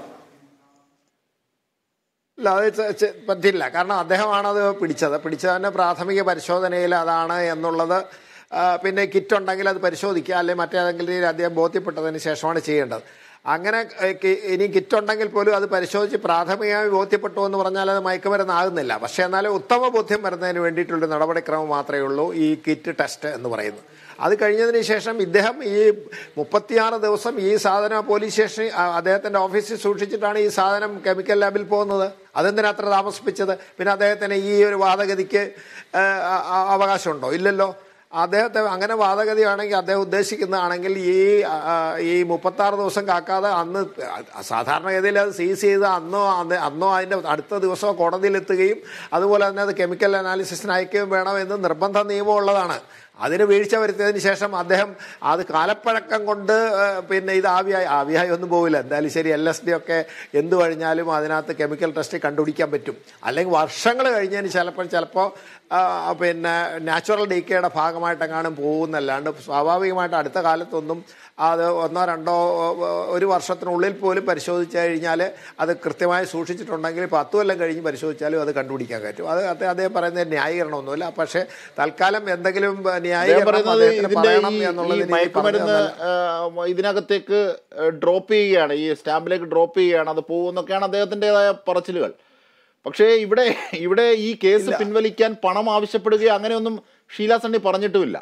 ഇല്ല അത് ചെ- ചെ- പറ്റില്ല കാരണം അദ്ദേഹമാണത് പിടിച്ചത് പിടിച്ചതിൻ്റെ പ്രാഥമിക പരിശോധനയിൽ അതാണ് എന്നുള്ളത് ആ, പിന്നെ കിറ്റ് ഉണ്ടെങ്കിൽ അത് പരിശോധിക്കുക അല്ലെങ്കിൽ മറ്റേതെങ്കിലും രീതിയിൽ അദ്ദേഹം ബോധ്യപ്പെട്ടതിന് ശേഷമാണ് ചെയ്യേണ്ടത് അങ്ങനെ ഏ, കി- ഇനി കിറ്റ് ഉണ്ടെങ്കിൽ പോലും അത് പരിശോധിച്ച് പ്രാഥമികമായി ബോധ്യപ്പെട്ടു എന്ന് പറഞ്ഞാൽ അത് മയക്കുമരുന്നാകുന്നില്ല പക്ഷേ എന്നാലും ഉത്തമ ബോധ്യം വരുന്നതിന് വേണ്ടിയിട്ടുള്ള നടപടിക്രമം മാത്രമേ ഉള്ളൂ ഈ കിറ്റ് ടെസ്റ്റ് എന്ന് പറയുന്നത് അത് കഴിഞ്ഞതിന് ശേഷം ഇദ്ദേഹം ഈ മുപ്പത്തിയാറ് ദിവസം ഈ സാധനം പോലീസ് സ്റ്റേഷനിൽ ആ, അദ്ദേഹത്തിന്റെ ഓഫീസിൽ സൂക്ഷിച്ചിട്ടാണ് ഈ സാധനം കെമിക്കൽ ലാബിൽ പോകുന്നത് അതെന്തിനാ അത്ര താമസിപ്പിച്ചത് പിന്നെ അദ്ദേഹത്തിന് ഈ ഒരു വാദഗതിക്ക് ആ, ആ, അവകാശമുണ്ടോ ഇല്ലല്ലോ അദ്ദേഹത്തെ അങ്ങനെ വാദഗതിയാണെങ്കിൽ അദ്ദേഹം ഉദ്ദേശിക്കുന്നതാണെങ്കിൽ ഈ ആ, ഈ മുപ്പത്താറ് ദിവസം കാക്കാതെ അന്ന് സാധാരണഗതിയിൽ അത് സീസ് ചെയ്ത് അന്നോ അന്ന് അന്നോ അതിൻ്റെ അടുത്ത ദിവസമോ കോടതിയിലെത്തുകയും അതുപോലെ തന്നെ അത് കെമിക്കൽ അനാലിസിസിന് അയക്കുകയും വേണമെന്ന് നിർബന്ധ നിയമം ഉള്ളതാണ് അതിന് വീഴ്ച വരുത്തിയതിന് ശേഷം അദ്ദേഹം അത് കാലപ്പഴക്കം കൊണ്ട് ആ, പിന്നെ ഇത് ആവിയായി ആവിയായി ഒന്നും പോവില്ല എന്തായാലും ശരി എൽ എസ് ഡി ഒക്കെ എന്ത് കഴിഞ്ഞാലും അതിനകത്ത് കെമിക്കൽ ടെസ്റ്റ് കണ്ടുപിടിക്കാൻ പറ്റും അല്ലെങ്കിൽ വർഷങ്ങൾ കഴിഞ്ഞതിന് ചിലപ്പോൾ ചിലപ്പോൾ ആ, പിന്നെ നാച്ചുറൽ ഡീക്കയുടെ ഭാഗമായിട്ടെങ്ങാനും പോകുന്നല്ലാണ്ട് സ്വാഭാവികമായിട്ട് അടുത്ത കാലത്തൊന്നും അത് ഒന്നോ രണ്ടോ ഒരു വർഷത്തിനുള്ളിൽ പോലും പരിശോധിച്ച് കഴിഞ്ഞാൽ അത് കൃത്യമായി സൂക്ഷിച്ചിട്ടുണ്ടെങ്കിൽ പത്ത് കൊല്ലം കഴിഞ്ഞ് പരിശോധിച്ചാലും അത് കണ്ടുപിടിക്കാൻ പറ്റും അത് അദ്ദേഹം അദ്ദേഹം പറയുന്നത് ന്യായീകരണമൊന്നുമില്ല പക്ഷേ തൽക്കാലം എന്തെങ്കിലും അദ്ദേഹം ന്യായീകരണം പറയുന്നത് അദ്ദേഹത്തിന് ഇതിന്റെ പറയണം ഈ- ഈ എന്നുള്ളത് എനിക്ക് മയക്കുമരുന്ന് പറഞ്ഞു തന്നാൽ- ആ, ഇതിനകത്തേക്ക് ഡ്രോപ്പ് ചെയ്യുകയാണ് ഈ സ്റ്റാമ്പിലേക്ക് ഡ്രോപ്പ് ചെയ്യുകയാണ് അത് പോകുന്നൊക്കെയാണ് അദ്ദേഹത്തിൻ്റെതായ പറച്ചിലുകൾ പക്ഷേ ഇവിടെ ഇവിടെ ഈ കേസ് പിൻവലിക്കാൻ പണം ആവശ്യപ്പെടുകയോ അങ്ങനെയൊന്നും ഷീല സണ്ണി പറഞ്ഞിട്ടുമില്ല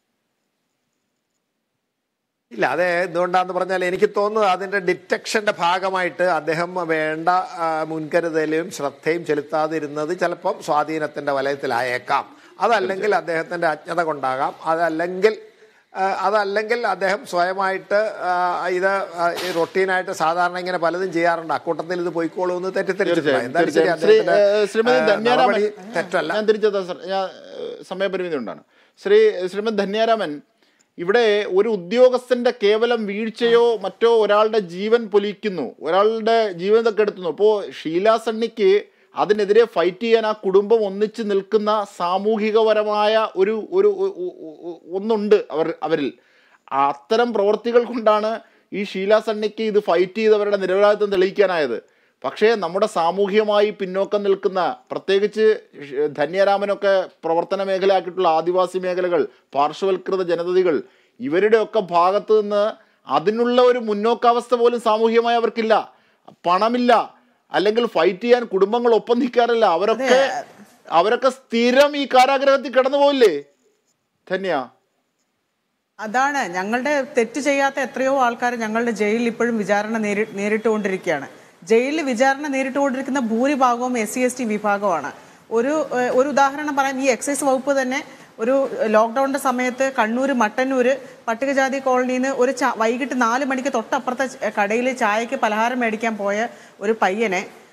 ഇല്ല അതെ എന്തുകൊണ്ടാന്ന് പറഞ്ഞാൽ എനിക്ക് തോന്നുന്നത് അതിന്റെ ഡിറ്റക്ഷന്റെ ഭാഗമായിട്ട് അദ്ദേഹം വേണ്ട ആ, മുൻകരുതലും ശ്രദ്ധയും ചെലുത്താതിരുന്നത് ചിലപ്പം സ്വാധീനത്തിന്റെ വലയത്തിലായേക്കാം അതല്ലെങ്കിൽ അദ്ദേഹത്തിന്റെ അജ്ഞത കൊണ്ടാകാം അതല്ലെങ്കിൽ ആ, അതല്ലെങ്കിൽ അദ്ദേഹം സ്വയമായിട്ട് ആ, ഇത് ആ, ഈ റൊട്ടീനായിട്ട് സാധാരണ ഇങ്ങനെ പലതും ചെയ്യാറുണ്ട് അക്കൂട്ടത്തിൽ ഇത് പോയിക്കോളൂ എന്ന് തെറ്റിദ്ധരിച്ചിട്ടുണ്ട് തീർച്ചയായും എന്തായാലും ശരി തീർച്ചയായും. ശ്രീ അദ്ദേഹത്തിന്റെ ഏഹ്, ശ്രീമതി ആ, ധന്യാരാമൻ നടപടി തെറ്റല്ല ഞാൻ തിരിച്ചെത്താം സർ ഞാൻ ഏഹ്, സമയപരിമിതി കൊണ്ടാണ് ശ്രീ ശ്രീമതി ധന്യാരാമൻ ഇവിടെ ഒരു ഉദ്യോഗസ്ഥന്റെ കേവലം വീഴ്ചയോ മറ്റോ ഒരാളുടെ ജീവൻ പൊലിക്കുന്നു ഒരാളുടെ ജീവൻ ഇതൊക്കെ എടുത്തുന്നു അപ്പോൾ ഷീല സണ്ണിക്ക് അതിനെതിരെ ഫൈറ്റ് ചെയ്യാൻ ആ കുടുംബം ഒന്നിച്ച് നിൽക്കുന്ന സാമൂഹികപരമായ ഒരു ഒരു ഒ- ഒ- ഒ- ഒന്നുണ്ട് അവർ അവരിൽ അത്തരം പ്രവർത്തികൾ കൊണ്ടാണ് ഈ ഷീല സണ്ണിക്ക് ഇത് ഫൈറ്റ് ചെയ്ത് അവരുടെ നിരപരാധിത്വം തെളിയിക്കാനായത് പക്ഷേ നമ്മുടെ സാമൂഹികമായി പിന്നോക്കം നിൽക്കുന്ന പ്രത്യേകിച്ച് ഷ്- ധന്യരാമനൊക്കെ പ്രവർത്തന മേഖലയാക്കിയിട്ടുള്ള ആദിവാസി മേഖലകൾ പാർശ്വവൽകൃത ജനതകൾ ഇവരുടെയൊക്കെ ഭാഗത്ത് നിന്ന് അതിനുള്ള ഒരു മുന്നോക്കാവസ്ഥ പോലും സാമൂഹികമായി അവർക്കില്ല പണമില്ല അല്ലെങ്കിൽ ഫൈറ്റ് ചെയ്യാൻ കുടുംബങ്ങൾ ഒപ്പം നിൽക്കാറില്ല അവരൊക്കെ അവരൊക്കെ സ്ഥിരം ഈ കാരാഗ്രഹത്തിൽ കിടന്നു പോയില്ലേ ധന്യ അതാണ് ഞങ്ങളുടെ തെറ്റ് ചെയ്യാത്ത എത്രയോ ആൾക്കാർ ഞങ്ങളുടെ ജയിലിൽ ഇപ്പോഴും വിചാരണ നേരി നേരിട്ടുകൊണ്ടിരിക്കുകയാണ് ജയിലിൽ വിചാരണ നേരിട്ടുകൊണ്ടിരിക്കുന്ന ഭൂരിഭാഗവും എസ് സി എസ് ടി വിഭാഗമാണ് ഒരു ഏഹ്, ഒരു ഉദാഹരണം പറയാം ഈ എക്സൈസ് വകുപ്പ് തന്നെ ഒരു ലോക്ക്ഡൗണിന്റെ സമയത്ത് കണ്ണൂർ മട്ടന്നൂര് പട്ടികജാതി കോളനിയിൽ നിന്ന് ഒരു ചാ- വൈകിട്ട് നാല് മണിക്ക് തൊട്ടപ്പുറത്തെ കടയിൽ ചായക്ക് പലഹാരം മേടിക്കാൻ പോയ ഒരു പയ്യനെ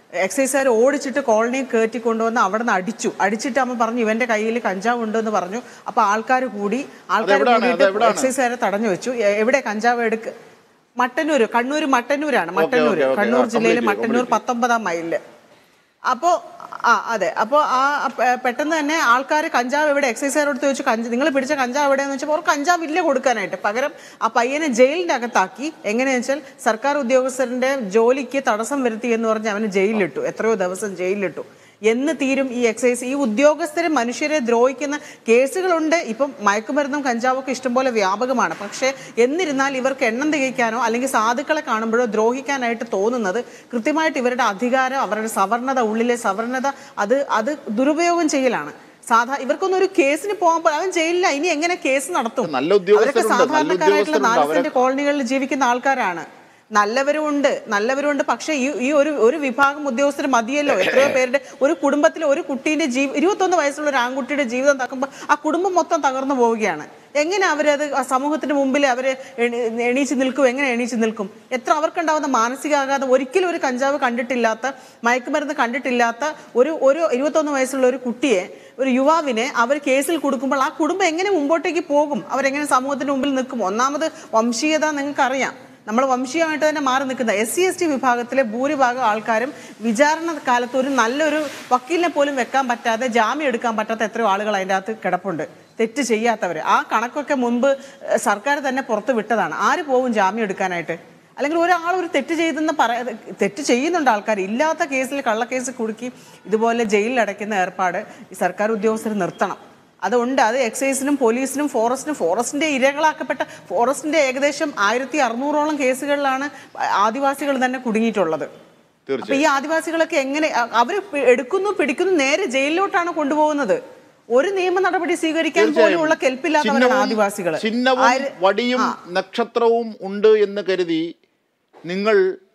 എക്സൈസുകാർ ഓടിച്ചിട്ട് കോളനി കയറ്റി കൊണ്ടുവന്ന് അവിടെ നിന്ന് അടിച്ചു അടിച്ചിട്ട് അമ്മ പറഞ്ഞു ഇവന്റെ കയ്യിൽ കഞ്ചാവ് ഉണ്ടെന്ന് പറഞ്ഞു അപ്പൊ ആൾക്കാർ കൂടി ആൾക്കാർ അതെവിടാണ്? കൂടിയിട്ട് അതെവിടാണ്? എക്സൈസുകാരെ തടഞ്ഞു വെച്ചു എ- എവിടെ കഞ്ചാവ് എടുക്ക് മട്ടന്നൂർ കണ്ണൂർ മട്ടന്നൂരാണ് മട്ടന്നൂർ ഓക്കേ, ഓക്കേ. കണ്ണൂർ ആ, ജില്ലയിലെ complete മട്ടന്നൂർ complete പത്തൊമ്പതാം മൈലില് അപ്പോ ആ അതെ അപ്പോ ആ പെ- പെട്ടെന്ന് തന്നെ ആൾക്കാർ കഞ്ചാവ് എവിടെ എക്സൈസുകാരോട് ചോദിച്ചു കഞ്ച നിങ്ങൾ പിടിച്ച കഞ്ചാവ് എവിടെയെന്ന് വെച്ചപ്പോൾ അവർ കഞ്ചാവ് ഇല്ല കൊടുക്കാനായിട്ട് പകരം ആ പയ്യനെ ജയിലിന്റെ അകത്താക്കി എങ്ങനെയാണെന്ന് വെച്ചാൽ സർക്കാർ ഉദ്യോഗസ്ഥരുടെ ജോലിക്ക് തടസ്സം വരുത്തി എന്ന് പറഞ്ഞ് അവന് ജയിലിലിട്ടു എത്രയോ ദിവസം ജയിലിലിട്ടു എന്ന് തീരും ഈ എക്സൈസ് ഈ ഉദ്യോഗസ്ഥരെ മനുഷ്യരെ ദ്രോഹിക്കുന്ന കേസുകളുണ്ട് ഇപ്പം മയക്കുമരുന്നും കഞ്ചാവൊക്കെ ഇഷ്ടംപോലെ വ്യാപകമാണ് പക്ഷേ എന്നിരുന്നാൽ ഇവർക്ക് എണ്ണം തികയ്ക്കാനോ അല്ലെങ്കിൽ സാധുക്കളെ കാണുമ്പോഴോ ദ്രോഹിക്കാനായിട്ട് തോന്നുന്നത് കൃത്യമായിട്ട് ഇവരുടെ അധികാരം അവരുടെ സവർണത ഉള്ളിലെ സവർണത അത് അത് ദുരുപയോഗം ചെയ്യലാണ് സാധാ ഇവർക്കൊന്നും ഒരു കേസിന് പോകാൻ പോ- അവൻ ജയിലില്ല ഇനി എങ്ങനെ കേസ് നടത്തും നല്ല ഉദ്യോഗസ്ഥരുണ്ട്, അവരൊക്കെ നല്ല സാധാരണക്കാരായിട്ടുള്ള ഉദ്യോഗസ്ഥരുണ്ട്. നാല് അവരെ- സെന്റ് കോളനികളിൽ ജീവിക്കുന്ന ആൾക്കാരാണ് നല്ലവരും ഉണ്ട് നല്ലവരും ഉണ്ട് പക്ഷേ ഈ ഈ ഒരു ഒരു വിഭാഗം ഉദ്യോഗസ്ഥർ മതിയല്ലോ എത്രയോ പേരുടെ ഒരു കുടുംബത്തിലെ ഒരു കുട്ടീന്റെ ജീവ ഇരുപത്തൊന്ന് വയസ്സുള്ള ഒരു ആൺകുട്ടിയുടെ ജീവിതം തക്കുമ്പോൾ ആ കുടുംബം മൊത്തം തകർന്നു പോവുകയാണ് എങ്ങനെ അവരത് ആ സമൂഹത്തിന് മുമ്പിൽ അവര് എണീ- എണീച്ച് നിൽക്കും എങ്ങനെ എണീച്ച് നിൽക്കും എത്ര അവർക്കുണ്ടാവുന്ന മാനസികാഘാതം ഒരിക്കലും ഒരു കഞ്ചാവ് കണ്ടിട്ടില്ലാത്ത മയക്കുമരുന്ന് കണ്ടിട്ടില്ലാത്ത ഒരു ഒരു ഇരുപത്തൊന്ന് വയസ്സുള്ള ഒരു കുട്ടിയെ ഒരു യുവാവിനെ അവർ കേസിൽ കൊടുക്കുമ്പോൾ ആ കുടുംബം എങ്ങനെ മുമ്പോട്ടേക്ക് പോകും അവരെങ്ങനെ സമൂഹത്തിന് മുമ്പിൽ നിൽക്കും ഒന്നാമത് വംശീയത നിങ്ങൾക്കറിയാം നമ്മൾ വംശീയമായിട്ട് തന്നെ മാറി നിൽക്കുന്ന എസ് സി എസ് ടി വിഭാഗത്തിലെ ഭൂരിഭാഗം ആൾക്കാരും വിചാരണ കാലത്ത് ഒരു നല്ലൊരു വക്കീലിനെ പോലും വെക്കാൻ പറ്റാതെ ജാമ്യം എടുക്കാൻ പറ്റാത്ത എത്രയോ ആളുകൾ അതിൻ്റെ അകത്ത് കിടപ്പുണ്ട് തെറ്റ് ചെയ്യാത്തവർ ആ കണക്കൊക്കെ മുൻപ് ഏഹ്, സർക്കാർ തന്നെ പുറത്ത് വിട്ടതാണ് ആര് പോകും ജാമ്യം എടുക്കാനായിട്ട് അല്ലെങ്കിൽ ഒരാൾ ഒരു തെറ്റ് ചെയ്തെന്ന് പറയാ തെറ്റ് ചെയ്യുന്നുണ്ട് ആൾക്കാർ ഇല്ലാത്ത കേസിൽ കള്ളക്കേസ് കുടുക്കി ഇതുപോലെ ജയിലിൽ അടയ്ക്കുന്ന ഏർപ്പാട് ഈ സർക്കാർ ഉദ്യോഗസ്ഥർ നിർത്തണം അതുണ്ട് അത് എക്സൈസിനും പോലീസിനും ഫോറസ്റ്റിനും ഫോറസ്റ്റിന്റെ ഇരകളാക്കപ്പെട്ട ഫോറസ്റ്റിന്റെ ഏകദേശം ആയിരത്തി അറുന്നൂറോളം കേസുകളിലാണ് ആദിവാസികൾ തന്നെ കുടുങ്ങിയിട്ടുള്ളത് അപ്പൊ ഈ ആദിവാസികളൊക്കെ എങ്ങനെ അ- അവര് പി- എടുക്കുന്നു പിടിക്കുന്നു നേരെ ജയിലിലോട്ടാണ് കൊണ്ടുപോകുന്നത് ഒരു നിയമ നടപടി സ്വീകരിക്കാൻ പോലുള്ള കെൽപ്പില്ലാത്തവരാണ് ചിഹ്നവും- ആദിവാസികൾ ചിഹ്നവും ആയിര- വടിയും നക്ഷത്രവും ഉണ്ട് എന്ന് കരുതി നിങ്ങൾ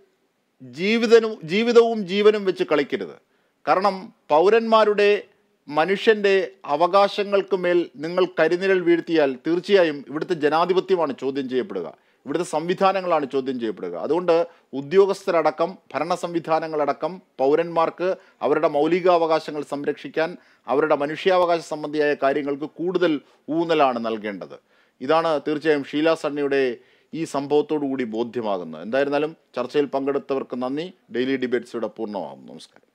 ജീവിതനും ജീവിതവും ജീവനും വെച്ച് കളിക്കരുത് കാരണം പൗരന്മാരുടെ മനുഷ്യന്റെ അവകാശങ്ങൾക്ക് മേൽ നിങ്ങൾ കരിനിഴൽ വീഴ്ത്തിയാൽ തീർച്ചയായും ഇവിടുത്തെ ജനാധിപത്യമാണ് ചോദ്യം ചെയ്യപ്പെടുക ഇവിടുത്തെ സംവിധാനങ്ങളാണ് ചോദ്യം ചെയ്യപ്പെടുക അതുകൊണ്ട് ഉദ്യോഗസ്ഥരടക്കം ഭരണ സംവിധാനങ്ങളടക്കം പൗരന്മാർക്ക് അവരുടെ മൗലികാവകാശങ്ങൾ സംരക്ഷിക്കാൻ അവരുടെ മനുഷ്യാവകാശ സംബന്ധിയായ കാര്യങ്ങൾക്ക് കൂടുതൽ ഊന്നലാണ് നൽകേണ്ടത് ഇതാണ് തീർച്ചയായും ഷീല സണ്ണിയുടെ ഈ സംഭവത്തോടു കൂടി ബോധ്യമാകുന്നത് എന്തായിരുന്നാലും ചർച്ചയിൽ പങ്കെടുത്തവർക്ക് നന്ദി ഡെയിലി ഡിബേറ്റ്സ് ഇവിടെ പൂർണ്ണമാകുന്നു നമസ്കാരം